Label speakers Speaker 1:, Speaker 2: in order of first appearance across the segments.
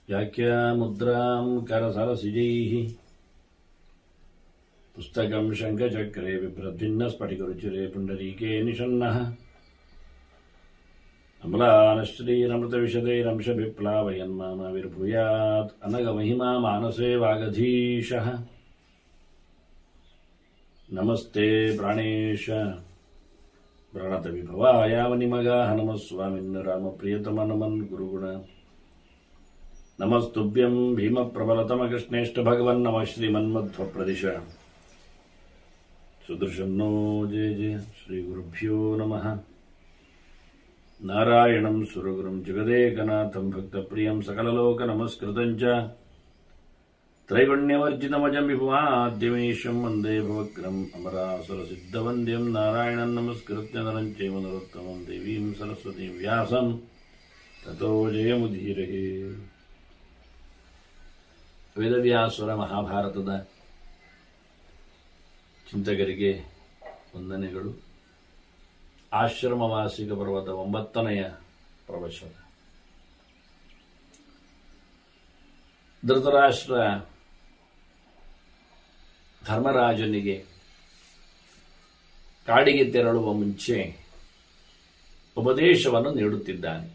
Speaker 1: व्याख्यामुद्राम् करसरसिजैः पुस्तकम् शङ्खचक्रे बिभ्रद्भिन्नस्फटिकरुचिरे पुण्डरीके निषण्णः अम्लानश्रीरमृतविशदैरंशविप्लावयन्मामाविर्भूयात् अनगमहिमा मानसे वागधीशः नमस्ते प्राणेश प्रणतविभवायावनिमगाः नमः स्वामिन् रामप्रियतमनमन् गुरुगुण नमस्तुभ्यम् भीमप्रबलतमकृष्णेष्ट भगवन् नमः श्रीमन्मध्वप्रदिश सुदर्शन्नो जय जय श्रीगुरुभ्यो नमः नारायणम् सुरगुरुम् जगदेकनाथम् भक्तप्रियम् सकललोकनमस्कृतम् च त्रैगुण्यवर्जितमजम् विभुवाद्यमीशम् वन्दे भवग्रम् अमरासुरसिद्धवन्द्यम् नारायणम् नमस्कृत्य नरम् चैव नरोत्तमम् देवीम् सरस्वतीम् व्यासम् ततो ಜಯಮುಧೀರಹೇ ವೇದವ್ಯಾಸುರ ಮಹಾಭಾರತದ ಚಿಂತಕರಿಗೆ ವಂದನೆಗಳು ಆಶ್ರಮವಾಸಿಕ ಪರ್ವತ ಒಂಬತ್ತನೆಯ ಪ್ರವಚನ ಧೃತರಾಷ್ಟ್ರ ಧರ್ಮರಾಜನಿಗೆ ಕಾಡಿಗೆ ತೆರಳುವ ಮುಂಚೆ ಉಪದೇಶವನ್ನು ನೀಡುತ್ತಿದ್ದಾನೆ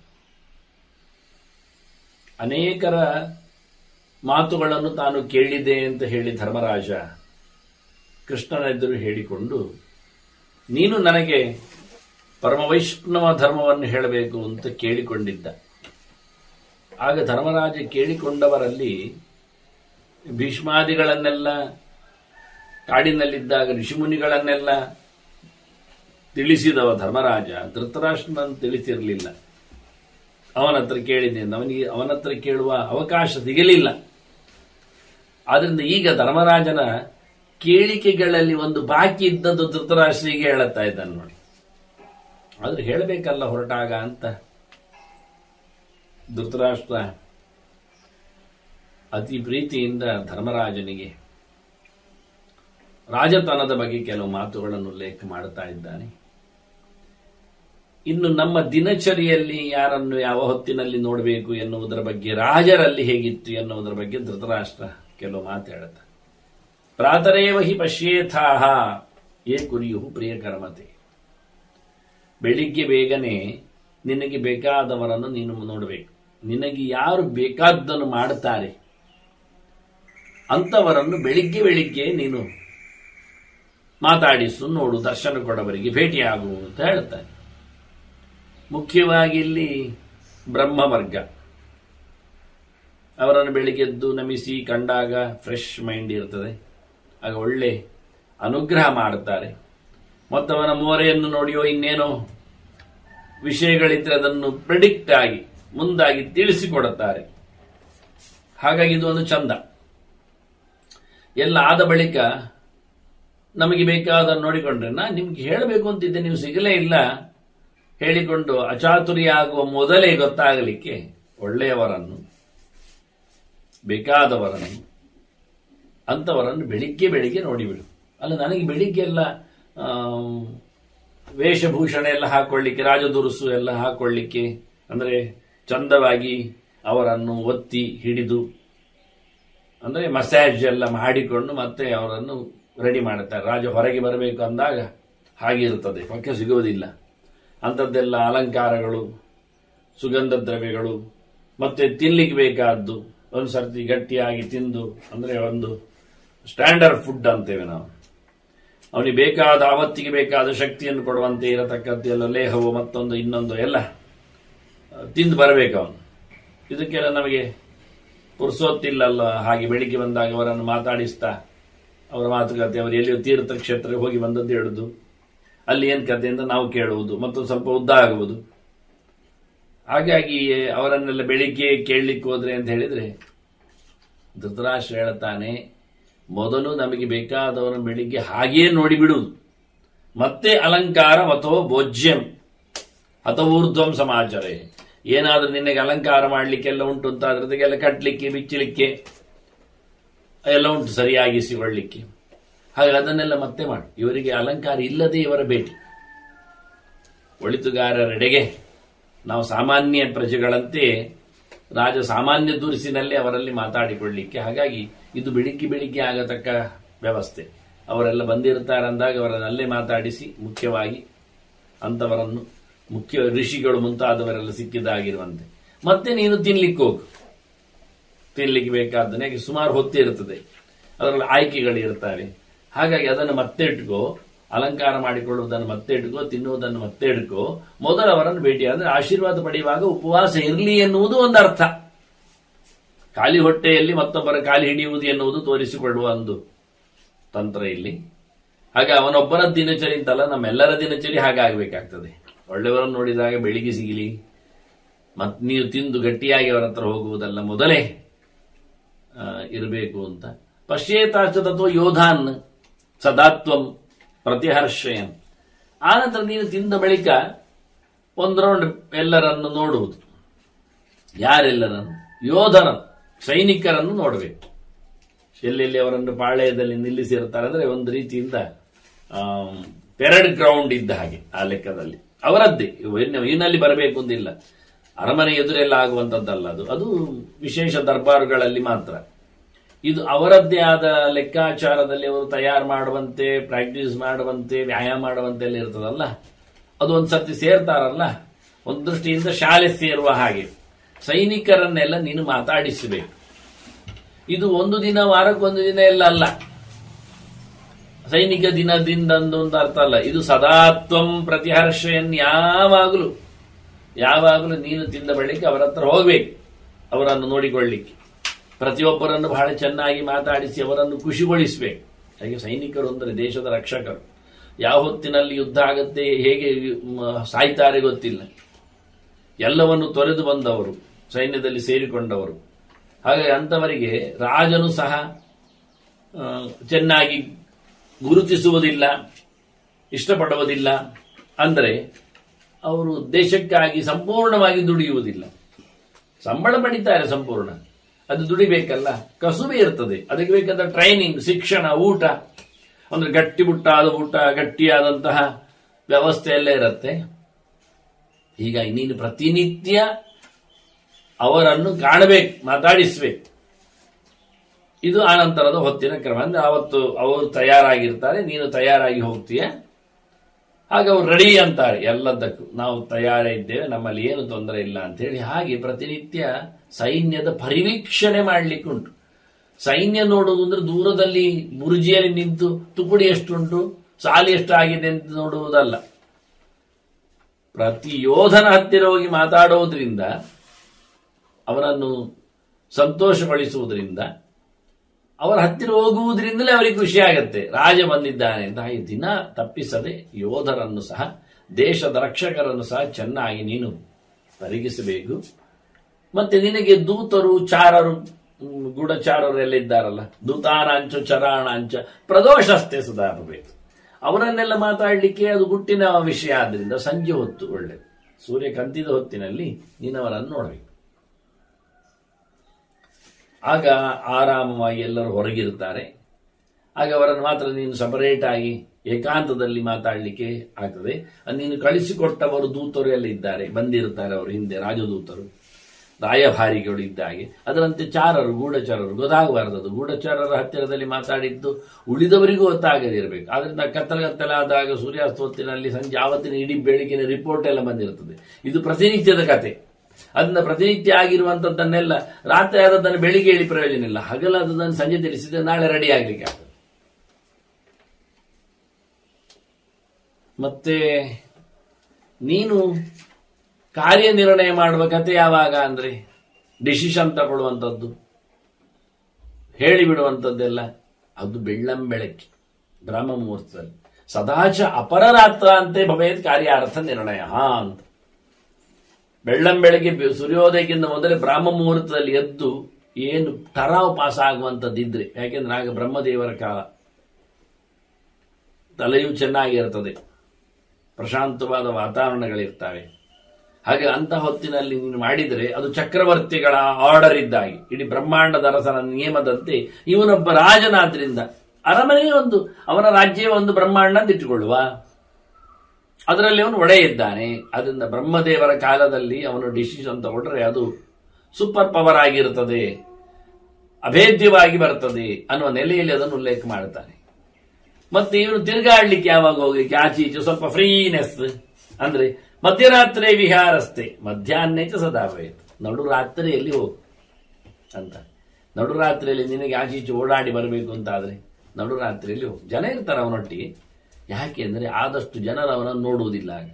Speaker 1: ಅನೇಕರ ಮಾತುಗಳನ್ನು ತಾನು ಕೇಳಿದೆ ಅಂತ ಹೇಳಿ ಧರ್ಮರಾಜ ಕೃಷ್ಣನೆದುರು ಹೇಳಿಕೊಂಡು ನೀನು ನನಗೆ ಪರಮವೈಷ್ಣವ ಧರ್ಮವನ್ನು ಹೇಳಬೇಕು ಅಂತ ಕೇಳಿಕೊಂಡಿದ್ದ ಆಗ ಧರ್ಮರಾಜ ಕೇಳಿಕೊಂಡವರಲ್ಲಿ ಭೀಷ್ಮಾದಿಗಳನ್ನೆಲ್ಲ ಕಾಡಿನಲ್ಲಿದ್ದಾಗ ಋಷಿಮುನಿಗಳನ್ನೆಲ್ಲ ತಿಳಿಸಿದವ ಧರ್ಮರಾಜ ಧೃತರಾಷ್ಟ್ರನನ್ನು ತಿಳಿಸಿರಲಿಲ್ಲ ಅವನ ಹತ್ರ ಕೇಳಿದೆ ಅವನಿಗೆ ಅವನ ಹತ್ರ ಕೇಳುವ ಅವಕಾಶ ಸಿಗಲಿಲ್ಲ ಆದ್ರಿಂದ ಈಗ ಧರ್ಮರಾಜನ ಕೇಳಿಕೆಗಳಲ್ಲಿ ಒಂದು ಬಾಕಿ ಇದ್ದದ್ದು ಧೃತರಾಷ್ಟ್ರಿಗೆ ಹೇಳುತ್ತಾ ಇದ್ದಾನೆ ನೋಡಿ ಆದ್ರೆ ಹೇಳಬೇಕಲ್ಲ ಹೊರಟಾಗ ಅಂತ ಧೃತರಾಷ್ಟ್ರ ಅತಿ ಪ್ರೀತಿಯಿಂದ ಧರ್ಮರಾಜನಿಗೆ ರಾಜತನದ ಬಗ್ಗೆ ಕೆಲವು ಮಾತುಗಳನ್ನು ಉಲ್ಲೇಖ ಮಾಡುತ್ತಾ ಇದ್ದಾನೆ ಇನ್ನು ನಮ್ಮ ದಿನಚರಿಯಲ್ಲಿ ಯಾರನ್ನು ಯಾವ ಹೊತ್ತಿನಲ್ಲಿ ನೋಡಬೇಕು ಎನ್ನುವುದರ ಬಗ್ಗೆ ರಾಜರಲ್ಲಿ ಹೇಗಿತ್ತು ಎನ್ನುವುದರ ಬಗ್ಗೆ ಧೃತರಾಷ್ಟ್ರ ಕೆಲವು ಮಾತಾಡುತ್ತಾರೆ ಪ್ರಾತರೇವ ಹಿ ಪಶ್ಯೇಥಾಹ ಏ ಕುರಿಯು ಪ್ರಿಯಕರ್ಮತೆ ಬೆಳಿಗ್ಗೆ ಬೇಗನೆ ನಿನಗೆ ಬೇಕಾದವರನ್ನು ನೀನು ನೋಡಬೇಕು ನಿನಗೆ ಯಾರು ಬೇಕಾದ್ದನ್ನು ಮಾಡುತ್ತಾರೆ ಅಂಥವರನ್ನು ಬೆಳಿಗ್ಗೆ ಬೆಳಿಗ್ಗೆ ನೀನು ಮಾತಾಡಿಸು ನೋಡು ದರ್ಶನ ಕೊಡವರಿಗೆ ಭೇಟಿಯಾಗು ಅಂತ ಹೇಳ್ತಾನೆ ಮುಖ್ಯವಾಗಿ ಇಲ್ಲಿ ಬ್ರಹ್ಮವರ್ಗ ಅವರನ್ನು ಬೆಳಿಗ್ಗೆದ್ದು ನಮಿಸಿ ಕಂಡಾಗ ಫ್ರೆಶ್ ಮೈಂಡ್ ಇರ್ತದೆ ಆಗ ಒಳ್ಳೆ ಅನುಗ್ರಹ ಮಾಡುತ್ತಾರೆ ಮತ್ತವನ ಮೋರೆಯನ್ನು ನೋಡಿಯೋ ಇನ್ನೇನೋ ವಿಷಯಗಳಿದ್ರೆ ಅದನ್ನು ಪ್ರಿಡಿಕ್ಟ್ ಆಗಿ ಮುಂದಾಗಿ ತಿಳಿಸಿಕೊಡುತ್ತಾರೆ ಹಾಗಾಗಿ ಇದು ಒಂದು ಚಂದ ಎಲ್ಲ ಆದ ಬಳಿಕ ನಮಗೆ ಬೇಕಾದನ್ನು ನೋಡಿಕೊಂಡ್ರೆ ನಾ ನಿಮ್ಗೆ ಹೇಳಬೇಕು ಅಂತಿದ್ದೆ ನೀವು ಸಿಗಲೇ ಇಲ್ಲ ಹೇಳಿಕೊಂಡು ಅಚಾತುರ್ಯ ಆಗುವ ಮೊದಲೇ ಗೊತ್ತಾಗಲಿಕ್ಕೆ ಒಳ್ಳೆಯವರನ್ನು ಬೇಕಾದವರನ್ನು ಅಂಥವರನ್ನು ಬೆಳಿಗ್ಗೆ ಬೆಳಿಗ್ಗೆ ನೋಡಿಬಿಡು ಅಲ್ಲ ನನಗೆ ಬೆಳಿಗ್ಗೆ ಎಲ್ಲ ವೇಷಭೂಷಣ ಎಲ್ಲ ಹಾಕೊಳ್ಳಿಕ್ಕೆ ರಾಜದುರುಸು ಎಲ್ಲ ಹಾಕೊಳ್ಳಿಕ್ಕೆ ಅಂದರೆ ಚಂದವಾಗಿ ಅವರನ್ನು ಒತ್ತಿ ಹಿಡಿದು ಅಂದರೆ ಮಸಾಜ್ ಎಲ್ಲ ಮಾಡಿಕೊಂಡು ಮತ್ತೆ ಅವರನ್ನು ರೆಡಿ ಮಾಡುತ್ತಾರೆ ರಾಜ ಹೊರಗೆ ಬರಬೇಕು ಅಂದಾಗ ಹಾಗಿರುತ್ತದೆ ಪಕ್ಕ ಸಿಗುವುದಿಲ್ಲ ಅಂಥದ್ದೆಲ್ಲ ಅಲಂಕಾರಗಳು ಸುಗಂಧ ದ್ರವ್ಯಗಳು ಮತ್ತೆ ತಿನ್ಲಿಕ್ಕೆ ಬೇಕಾದ್ದು ಒಂದು ಸರ್ತಿ ಗಟ್ಟಿಯಾಗಿ ತಿಂದು ಅಂದರೆ ಒಂದು ಸ್ಟ್ಯಾಂಡರ್ಡ್ ಫುಡ್ ಅಂತೇವೆ ನಾವು ಅವನಿಗೆ ಬೇಕಾದ ಆವತ್ತಿಗೆ ಬೇಕಾದ ಶಕ್ತಿಯನ್ನು ಕೊಡುವಂತೆ ಇರತಕ್ಕದ್ದು ಎಲ್ಲ ಲೇಹವು ಮತ್ತೊಂದು ಇನ್ನೊಂದು ಎಲ್ಲ ತಿಂದು ಬರಬೇಕು ಅವನು ಇದಕ್ಕೆಲ್ಲ ನಮಗೆ ಪುರುಸೊತ್ತಿಲ್ಲಲ್ಲ ಹಾಗೆ ಬೆಳಿಗ್ಗೆ ಬಂದಾಗ ಅವರನ್ನು ಮಾತಾಡಿಸ್ತಾ ಅವರ ಮಾತುಕತೆ ಅವರು ಎಲ್ಲಿಯೋ ತೀರ್ಥಕ್ಷೇತ್ರಕ್ಕೆ ಹೋಗಿ ಬಂದದ್ದು ಹೇಳುದು ಅಲ್ಲಿ ಏನು ಕತೆ ಅಂತ ನಾವು ಕೇಳುವುದು ಮತ್ತು ಸ್ವಲ್ಪ ಉದ್ದ ಆಗುವುದು ಹಾಗಾಗಿ ಅವರನ್ನೆಲ್ಲ ಬೆಳಿಗ್ಗೆ ಕೇಳಲಿಕ್ಕೆ ಹೋದ್ರೆ ಅಂತ ಹೇಳಿದ್ರೆ ಧೃತರಾಷ್ಟ್ರ ಹೇಳ್ತಾನೆ ಮೊದಲು ನಮಗೆ ಬೇಕಾದವರನ್ನು ಬೆಳಿಗ್ಗೆ ಹಾಗೆಯೇ ನೋಡಿಬಿಡುವುದು ಮತ್ತೆ ಅಲಂಕಾರ ಅಥವಾ ಭೋಜ್ಯಂ ಅಥವಾ ಊರ್ಧ್ವಂ ಸಮಾಚಾರ ಏನಾದ್ರೂ ನಿನಗೆ ಅಲಂಕಾರ ಮಾಡಲಿಕ್ಕೆಲ್ಲ ಉಂಟು ಅಂತ ಅದ್ರದಕ್ಕೆಲ್ಲ ಕಟ್ಟಲಿಕ್ಕೆ ಬಿಚ್ಚಲಿಕ್ಕೆ ಎಲ್ಲ ಉಂಟು ಸರಿಯಾಗಿ ಸಿಗೊಳ್ಳಿಕ್ಕೆ ಹಾಗೆ ಅದನ್ನೆಲ್ಲ ಮತ್ತೆ ಮಾಡು ಇವರಿಗೆ ಅಲಂಕಾರ ಇಲ್ಲದೆ ಇವರ ಭೇಟಿ ಒಳಿತುಗಾರರೆಡೆಗೆ ನಾವು ಸಾಮಾನ್ಯ ಪ್ರಜೆಗಳಂತೆ ರಾಜ ಸಾಮಾನ್ಯ ದುರಿಸಿನಲ್ಲಿ ಅವರಲ್ಲಿ ಮಾತಾಡಿಕೊಳ್ಳಿಕ್ಕೆ ಹಾಗಾಗಿ ಇದು ಬೆಳಿಗ್ಗೆ ಬೆಳಿಗ್ಗೆ ಆಗತಕ್ಕ ವ್ಯವಸ್ಥೆ ಅವರೆಲ್ಲ ಬಂದಿರ್ತಾರೆ ಅಂದಾಗ ಅವರನ್ನಲ್ಲೇ ಮಾತಾಡಿಸಿ ಮುಖ್ಯವಾಗಿ ಅಂಥವರನ್ನು ಮುಖ್ಯ ಋಷಿಗಳು ಮುಂತಾದವರೆಲ್ಲ ಸಿಕ್ಕಿದ್ದಾಗಿರುವಂತೆ ಮತ್ತೆ ನೀನು ತಿನ್ಲಿಕ್ಕೆ ಹೋಗು ತಿನ್ಲಿಕ್ಕೆ ಬೇಕಾದ್ದನ್ನೇ ಯಾಕೆ ಸುಮಾರು ಹೊತ್ತು ಇರ್ತದೆ ಅದರಲ್ಲಿ ಆಯ್ಕೆಗಳು ಇರ್ತವೆ ಹಾಗಾಗಿ ಅದನ್ನು ಮತ್ತೆ ಇಟ್ಕೋ ಅಲಂಕಾರ ಮಾಡಿಕೊಳ್ಳುವುದನ್ನು ಮತ್ತೆ ಇಟ್ಕೋ ತಿನ್ನುವುದನ್ನು ಮತ್ತೆ ಇಟ್ಕೋ ಮೊದಲು ಅವರನ್ನು ಭೇಟಿ ಅಂದ್ರೆ ಆಶೀರ್ವಾದ ಪಡೆಯುವಾಗ ಉಪವಾಸ ಇರಲಿ ಎನ್ನುವುದು ಒಂದು ಅರ್ಥ ಖಾಲಿ ಹೊಟ್ಟೆಯಲ್ಲಿ ಮತ್ತೊಬ್ಬರ ಖಾಲಿ ಹಿಡಿಯುವುದು ಎನ್ನುವುದು ತೋರಿಸಿಕೊಳ್ಳುವ ಒಂದು ತಂತ್ರ ಇಲ್ಲಿ ಹಾಗೆ ಅವನೊಬ್ಬನ ದಿನಚರಿ ಅಂತಲ್ಲ ನಮ್ಮೆಲ್ಲರ ದಿನಚರಿ ಹಾಗಾಗಬೇಕಾಗ್ತದೆ ಒಳ್ಳೆಯವರನ್ನು ನೋಡಿದಾಗ ಬೆಳಿಗ್ಗೆ ಸಿಗಲಿ ಮತ್ ನೀವು ತಿಂದು ಗಟ್ಟಿಯಾಗಿ ಅವರ ಹತ್ರ ಹೋಗುವುದಲ್ಲ ಮೊದಲೇ ಇರಬೇಕು ಅಂತ ಪಶ್ಚೇತಾಚ ತತ್ವ ಯೋಧಾನ್ ಸದಾತ್ವಂ ಪ್ರತಿಹರ್ಷಯನ್ ಆನಂತರ ನೀನು ತಿಂದ ಬಳಿಕ ಒಂದು ರೌಂಡ್ ಎಲ್ಲರನ್ನು ನೋಡುವುದು ಯಾರೆಲ್ಲರನ್ನು ಯೋಧರನ್ನು ಸೈನಿಕರನ್ನು ನೋಡಬೇಕು ಎಲ್ಲೆಲ್ಲಿ ಅವರನ್ನು ಪಾಳ್ಯದಲ್ಲಿ ನಿಲ್ಲಿಸಿರ್ತಾರೆ ಅಂದ್ರೆ ಒಂದು ರೀತಿಯಿಂದ ಪೆರಡ್ ಗ್ರೌಂಡ್ ಇದ್ದ ಹಾಗೆ ಆ ಲೆಕ್ಕದಲ್ಲಿ ಅವರದ್ದೇ ಇನ್ನು- ಇನ್ನಲ್ಲಿ ಬರಬೇಕು ಅಂದಿಲ್ಲ ಅರಮನೆ ಎದುರೆಲ್ಲ ಆಗುವಂತದ್ದಲ್ಲ ಅದು ಅದು ವಿಶೇಷ ದರ್ಬಾರುಗಳಲ್ಲಿ ಮಾತ್ರ ಇದು ಅವರದ್ದೇ ಆದ ಲೆಕ್ಕಾಚಾರದಲ್ಲಿ ಅವರು ತಯಾರು ಮಾಡುವಂತೆ ಪ್ರಾಕ್ಟೀಸ್ ಮಾಡುವಂತೆ ವ್ಯಾಯಾಮ ಮಾಡುವಂತೆ ಎಲ್ಲ ಇರ್ತದಲ್ಲ ಅದು ಒಂದು ಸರ್ತಿ ಸೇರ್ತಾರಲ್ಲ ಒಂದು ದೃಷ್ಟಿಯಿಂದ ಶಾಲೆ ಸೇರುವ ಹಾಗೆ ಸೈನಿಕರನ್ನೆಲ್ಲ ನೀನು ಮಾತಾಡಿಸಬೇಕು ಇದು ಒಂದು ದಿನ ವಾರಕ್ಕೊಂದು ದಿನ ಎಲ್ಲ ಅಲ್ಲ ಸೈನಿಕ ದಿನದಿಂದಂದು ಒಂದು ಅರ್ಥ ಅಲ್ಲ ಇದು ಸದಾತ್ವಂ ಪ್ರತಿಹರ್ಷಯನ್ ಯಾವಾಗಲೂ ಯಾವಾಗಲೂ ನೀನು ತಿಂದ ಬಳಿಕ ಅವರ ಹತ್ರ ಹೋಗ್ಬೇಕು ಅವರನ್ನು ನೋಡಿಕೊಳ್ಳಿಕ್ಕೆ ಪ್ರತಿಯೊಬ್ಬರನ್ನು ಬಹಳ ಚೆನ್ನಾಗಿ ಮಾತಾಡಿಸಿ ಅವರನ್ನು ಖುಷಿಗೊಳಿಸಬೇಕು ಹಾಗೆ ಸೈನಿಕರು ಅಂದರೆ ದೇಶದ ರಕ್ಷಕರು ಯಾವ ಹೊತ್ತಿನಲ್ಲಿ ಯುದ್ಧ ಆಗತ್ತೆ ಹೇಗೆ ಮ, ಸಾಯ್ತಾರೆ ಗೊತ್ತಿಲ್ಲ ಎಲ್ಲವನ್ನು ತೊರೆದು ಬಂದವರು ಸೈನ್ಯದಲ್ಲಿ ಸೇರಿಕೊಂಡವರು ಹಾಗಾಗಿ ಅಂಥವರಿಗೆ ರಾಜನು ಸಹ ಆ, ಚೆನ್ನಾಗಿ ಗುರುತಿಸುವುದಿಲ್ಲ ಇಷ್ಟಪಡುವುದಿಲ್ಲ ಅಂದರೆ ಅವರು ದೇಶಕ್ಕಾಗಿ ಸಂಪೂರ್ಣವಾಗಿ ದುಡಿಯುವುದಿಲ್ಲ ಸಂಬಳ ಪಡಿತಾರೆ ಸಂಪೂರ್ಣ ಅದು ದುಡಿಬೇಕಲ್ಲ ಕಸುಬೆ ಇರ್ತದೆ ಅದಕ್ಕೆ ಬೇಕಾದ ಟ್ರೈನಿಂಗ್ ಶಿಕ್ಷಣ ಊಟ ಅಂದ್ರೆ ಗಟ್ಟಿ ಮುಟ್ಟಾದ ಊಟ ಗಟ್ಟಿಯಾದಂತಹ ವ್ಯವಸ್ಥೆ ಎಲ್ಲ ಇರುತ್ತೆ ಹೀಗಾಗಿ ನೀನು ಪ್ರತಿನಿತ್ಯ ಅವರನ್ನು ಕಾಣಬೇಕು ಮಾತಾಡಿಸ್ಬೇಕು ಇದು ಆನಂತರದ ಹೊತ್ತಿನ ಕ್ರಮ ಅಂದ್ರೆ ಅವತ್ತು ಅವರು ತಯಾರಾಗಿರ್ತಾರೆ ನೀನು ತಯಾರಾಗಿ ಹೋಗ್ತೀಯ ಹಾಗೆ ಅವ್ರು ರೆಡಿ ಅಂತಾರೆ ಎಲ್ಲದಕ್ಕೂ ನಾವು ತಯಾರೇ ಇದ್ದೇವೆ ನಮ್ಮಲ್ಲಿ ಏನು ತೊಂದರೆ ಇಲ್ಲ ಅಂತ ಹೇಳಿ ಹಾಗೆ ಪ್ರತಿನಿತ್ಯ ಸೈನ್ಯದ ಪರಿವೀಕ್ಷಣೆ ಮಾಡ್ಲಿಕ್ಕುಂಟು ಸೈನ್ಯ ನೋಡುವುದು ಅಂದ್ರೆ ದೂರದಲ್ಲಿ ಬುರುಜಿಯಲ್ಲಿ ನಿಂತು ತುಕುಡಿ ಎಷ್ಟುಂಟು ಸಾಲಿ ಎಷ್ಟಾಗಿದೆ ಅಂತ ನೋಡುವುದಲ್ಲ ಪ್ರತಿ ಯೋಧನ ಹತ್ತಿರ ಹೋಗಿ ಮಾತಾಡುವುದರಿಂದ ಅವನನ್ನು ಸಂತೋಷಗೊಳಿಸುವುದರಿಂದ ಅವರ ಹತ್ತಿರ ಹೋಗುವುದರಿಂದಲೇ ಅವರಿಗೆ ಖುಷಿ ಆಗತ್ತೆ ರಾಜ ಬಂದಿದ್ದಾನೆ ಅಂತ ಹಾಗೆ ದಿನ ತಪ್ಪಿಸದೆ ಯೋಧರನ್ನು ಸಹ ದೇಶದ ರಕ್ಷಕರನ್ನು ಸಹ ಚೆನ್ನಾಗಿ ನೀನು ಪರಿಗಿಸಬೇಕು ಮತ್ತೆ ನಿನಗೆ ದೂತರು ಚಾರರು ಹ್ಮ್, ಗೂಢಚಾರರು ಎಲ್ಲ ಇದ್ದಾರಲ್ಲ ದೂತಾನಾಂಚ ಚರಾಣಾಂಚ ಪ್ರದೋಷಸ್ಥೆ ಸುಧಾರಬೇಕು ಅವರನ್ನೆಲ್ಲ ಮಾತಾಡಲಿಕ್ಕೆ ಅದು ಗುಟ್ಟಿನ ವಿಷಯ ಆದ್ರಿಂದ ಸಂಜೆ ಹೊತ್ತು ಒಳ್ಳೆಯದು ಸೂರ್ಯ ಕಂತಿದ ಹೊತ್ತಿನಲ್ಲಿ ನೀನವರನ್ನು ನೋಡಬೇಕು ಆಗ ಆರಾಮವಾಗಿ ಎಲ್ಲರೂ ಹೊರಗಿರುತ್ತಾರೆ ಆಗ ಅವರನ್ನು ಮಾತ್ರ ನೀನು ಸಪರೇಟ್ ಆಗಿ ಏಕಾಂತದಲ್ಲಿ ಮಾತಾಡಲಿಕ್ಕೆ ಆಗ್ತದೆ ಅದು ನೀನು ಕಳಿಸಿಕೊಟ್ಟವರು ದೂತರು ಎಲ್ಲ ಇದ್ದಾರೆ ಬಂದಿರುತ್ತಾರೆ ಅವರು ಹಿಂದೆ ರಾಜದೂತರು ರಾಯಭಾರಿಗಳು ಇದ್ದಾಗೆ ಅದರಂತೆ ಚಾರರು ಗೂಢಚಾರರು ಗೊತ್ತಾಗಬಾರದು ಗೂಢಚಾರರ ಹತ್ತಿರದಲ್ಲಿ ಮಾತಾಡಿದ್ದು ಉಳಿದವರಿಗೂ ಗೊತ್ತಾಗದಿರಬೇಕು ಆದ್ರಿಂದ ಕತ್ತಲಗತ್ತಲಾದಾಗ ಸೂರ್ಯಾಸ್ತ ಹೊತ್ತಿನಲ್ಲಿ ಸಂಜೆ ಆವತ್ತಿನ ಇಡೀ ಬೆಳಗಿನ ರಿಪೋರ್ಟ್ ಎಲ್ಲ ಬಂದಿರುತ್ತದೆ ಇದು ಪ್ರತಿನಿತ್ಯದ ಕತೆ ಅದನ್ನ ಪ್ರತಿನಿತ್ಯ ಆಗಿರುವಂತದ್ದನ್ನೆಲ್ಲ ರಾತ್ರಿ ಆದದ್ದನ್ನು ಬೆಳಿಗ್ಗೆ ಹೇಳಿ ಪ್ರಯೋಜನ ಇಲ್ಲ ಹಗಲಾದದನ್ನು ಸಂಜೆ ತಿಳಿಸಿದ್ರೆ ನಾಳೆ ರೆಡಿ ಆಗ್ಲಿಕ್ಕೆ ಆಗ್ತದೆ ಮತ್ತೆ ನೀನು ಕಾರ್ಯನಿರ್ಣಯ ಮಾಡುವ ಕತೆ ಯಾವಾಗ ಅಂದ್ರೆ ಡಿಸಿಷನ್ ತಗೊಳ್ಳುವಂಥದ್ದು ಹೇಳಿಬಿಡುವಂಥದ್ದೆಲ್ಲ ಅದು ಬೆಳ್ಳಂಬೆಳಗ್ಗೆ ಬ್ರಹ್ಮ ಮುಹೂರ್ತದಲ್ಲಿ ಸದಾಚ ಅಪರರಾತ್ರ ಅಂತೆ ಭವೇತ್ ಕಾರ್ಯಾರ್ಥ ನಿರ್ಣಯ ಅಂತ ಬೆಳ್ಳಂಬೆಳಗ್ಗೆ ಬೆ- ಸೂರ್ಯೋದಯಕ್ಕಿಂತ ಮೊದಲೇ ಬ್ರಾಹ್ಮ ಮುಹೂರ್ತದಲ್ಲಿ ಎದ್ದು ಏನು ಟರಾವ್ ಪಾಸ್ ಆಗುವಂಥದ್ದಿದ್ರೆ ಯಾಕೆಂದ್ರೆ ಆಗ ಬ್ರಹ್ಮದೇವರ ಕಾಲ ತಲೆಯೂ ಚೆನ್ನಾಗಿರ್ತದೆ ಪ್ರಶಾಂತವಾದ ವಾತಾವರಣಗಳಿರ್ತವೆ ಹಾಗೆ ಅಂತ ಹೊತ್ತಿನಲ್ಲಿ ನೀನು ಮಾಡಿದರೆ ಅದು ಚಕ್ರವರ್ತಿಗಳ ಆರ್ಡರ್ ಇದ್ದಾಗಿ ಇಡೀ ಬ್ರಹ್ಮಾಂಡದ ಅರಸನ ನಿಯಮದಂತೆ ಇವನೊಬ್ಬ ರಾಜನಾದ್ರಿಂದ ಅರಮನೆ ಒಂದು ಅವನ ರಾಜ್ಯ ಒಂದು ಬ್ರಹ್ಮಾಂಡ ಅಂತ ಇಟ್ಟುಕೊಳ್ಳುವ ಅದರಲ್ಲಿ ಅವನು ಒಡೆಯ ಇದ್ದಾನೆ ಅದರಿಂದ ಬ್ರಹ್ಮದೇವರ ಕಾಲದಲ್ಲಿ ಅವನು ಡಿಸಿಷನ್ ತಗೊಂಡ್ರೆ ಅದು ಸೂಪರ್ ಪವರ್ ಆಗಿರುತ್ತದೆ ಅಭೇದ್ಯವಾಗಿ ಬರ್ತದೆ ಅನ್ನುವ ನೆಲೆಯಲ್ಲಿ ಅದನ್ನು ಉಲ್ಲೇಖ ಮಾಡ್ತಾನೆ ಮತ್ತೆ ಇವನು ತಿರುಗಾಡ್ಲಿಕ್ಕೆ ಯಾವಾಗ ಹೋಗ್ಲಿಕ್ಕೆ ಆಚೆ ಈಚೆ ಸ್ವಲ್ಪ ಫ್ರೀನೆಸ್ ಅಂದ್ರೆ ಮಧ್ಯರಾತ್ರಿ ವಿಹಾರಸ್ತೆ ಮಧ್ಯಾಹ್ನೇಚ ಸದಾ ಭವೇತ್ ನಡು ರಾತ್ರಿಯಲ್ಲಿ ಹೋಗು ಅಂತ ನಡು ರಾತ್ರಿಯಲ್ಲಿ ನಿನಗೆ ಆಚೆ ಈಚೆ ಓಡಾಡಿ ಬರಬೇಕು ಅಂತ ಆದ್ರೆ ನಡು ರಾತ್ರಿಯಲ್ಲಿ ಹೋಗು ಜನ ಇರ್ತಾರೆ ಅವನೊಟ್ಟಿಗೆ ಯಾಕೆ ಅಂದ್ರೆ ಆದಷ್ಟು ಜನರು ಅವನನ್ನು ನೋಡುವುದಿಲ್ಲ ಆಗ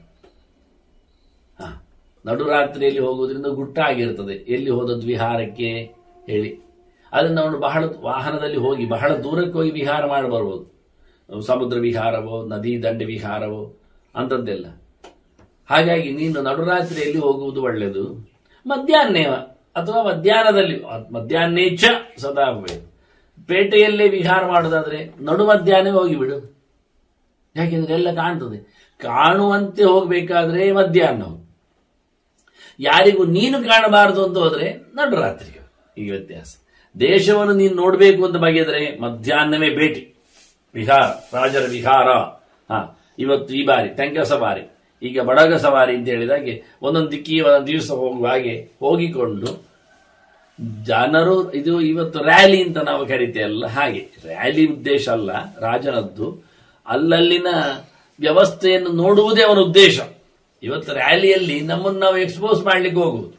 Speaker 1: ಹಾ ನಡು ರಾತ್ರಿಯಲ್ಲಿ ಹೋಗುವುದರಿಂದ ಗುಟ್ಟಾಗಿರ್ತದೆ ಎಲ್ಲಿ ಹೋದದ್ದು ವಿಹಾರಕ್ಕೆ ಹೇಳಿ ಅದನ್ನು ಅವನು ಬಹಳ ವಾಹನದಲ್ಲಿ ಹೋಗಿ ಬಹಳ ದೂರಕ್ಕೆ ಹೋಗಿ ವಿಹಾರ ಮಾಡಿ ಬರ್ಬೋದು ಸಮುದ್ರ ವಿಹಾರವೋ ನದಿ ದಂಡೆ ವಿಹಾರವೋ ಅಂಥದ್ದೆಲ್ಲ ಹಾಗಾಗಿ ನೀನು ನಡುರಾತ್ರಿಯಲ್ಲಿ ಹೋಗುವುದು ಒಳ್ಳೆಯದು ಮಧ್ಯಾಹ್ನ ಅಥವಾ ಮಧ್ಯಾಹ್ನದಲ್ಲಿ ಮಧ್ಯಾಹ್ನೇಚ್ಛ ಸದಾ ಹೋಗಬೇಕು ಪೇಟೆಯಲ್ಲೇ ವಿಹಾರ ಮಾಡೋದಾದ್ರೆ ನಡು ಮಧ್ಯಾಹ್ನ ಹೋಗಿಬಿಡು ಯಾಕೆಂದ್ರೆ ಎಲ್ಲ ಕಾಣ್ತದೆ ಕಾಣುವಂತೆ ಹೋಗ್ಬೇಕಾದ್ರೆ ಮಧ್ಯಾಹ್ನ ಹೋಗು. ಯಾರಿಗೂ ನೀನು ಕಾಣಬಾರದು ಅಂತ ಹೋದ್ರೆ ನಡುರಾತ್ರಿಗೆ ಈಗ ವ್ಯತ್ಯಾಸ ದೇಶವನ್ನು ನೀನು ನೋಡಬೇಕು ಅಂತ ಬಗೆದ್ರೆ ಮಧ್ಯಾಹ್ನವೇ ಭೇಟಿ ವಿಹಾರ ರಾಜರ ವಿಹಾರ ಹಾ ಇವತ್ತು ಈ ಬಾರಿ ತೆಂಕ ಸವಾರಿ ಈಗ ಬಡಗ ಸವಾರಿ ಅಂತ ಹೇಳಿದಾಗೆ ಒಂದೊಂದು ದಿಕ್ಕಿಗೆ ಒಂದೊಂದು ದಿವಸ ಹೋಗುವ ಹಾಗೆ ಹೋಗಿಕೊಂಡು ಜನರು ಇದು ಇವತ್ತು ರ್ಯಾಲಿ ಅಂತ ನಾವು ಕರಿತೇವಲ್ಲ ಹಾಗೆ ರ್ಯಾಲಿ ಉದ್ದೇಶ ಅಲ್ಲ ರಾಜನದ್ದು ಅಲ್ಲಲ್ಲಿನ ವ್ಯವಸ್ಥೆಯನ್ನು ನೋಡುವುದೇ ಅವನ ಉದ್ದೇಶ ಇವತ್ತು ರ್ಯಾಲಿಯಲ್ಲಿ ನಮ್ಮನ್ನು ನಾವು ಎಕ್ಸ್ಪೋಸ್ ಮಾಡ್ಲಿಕ್ಕೆ ಹೋಗುವುದು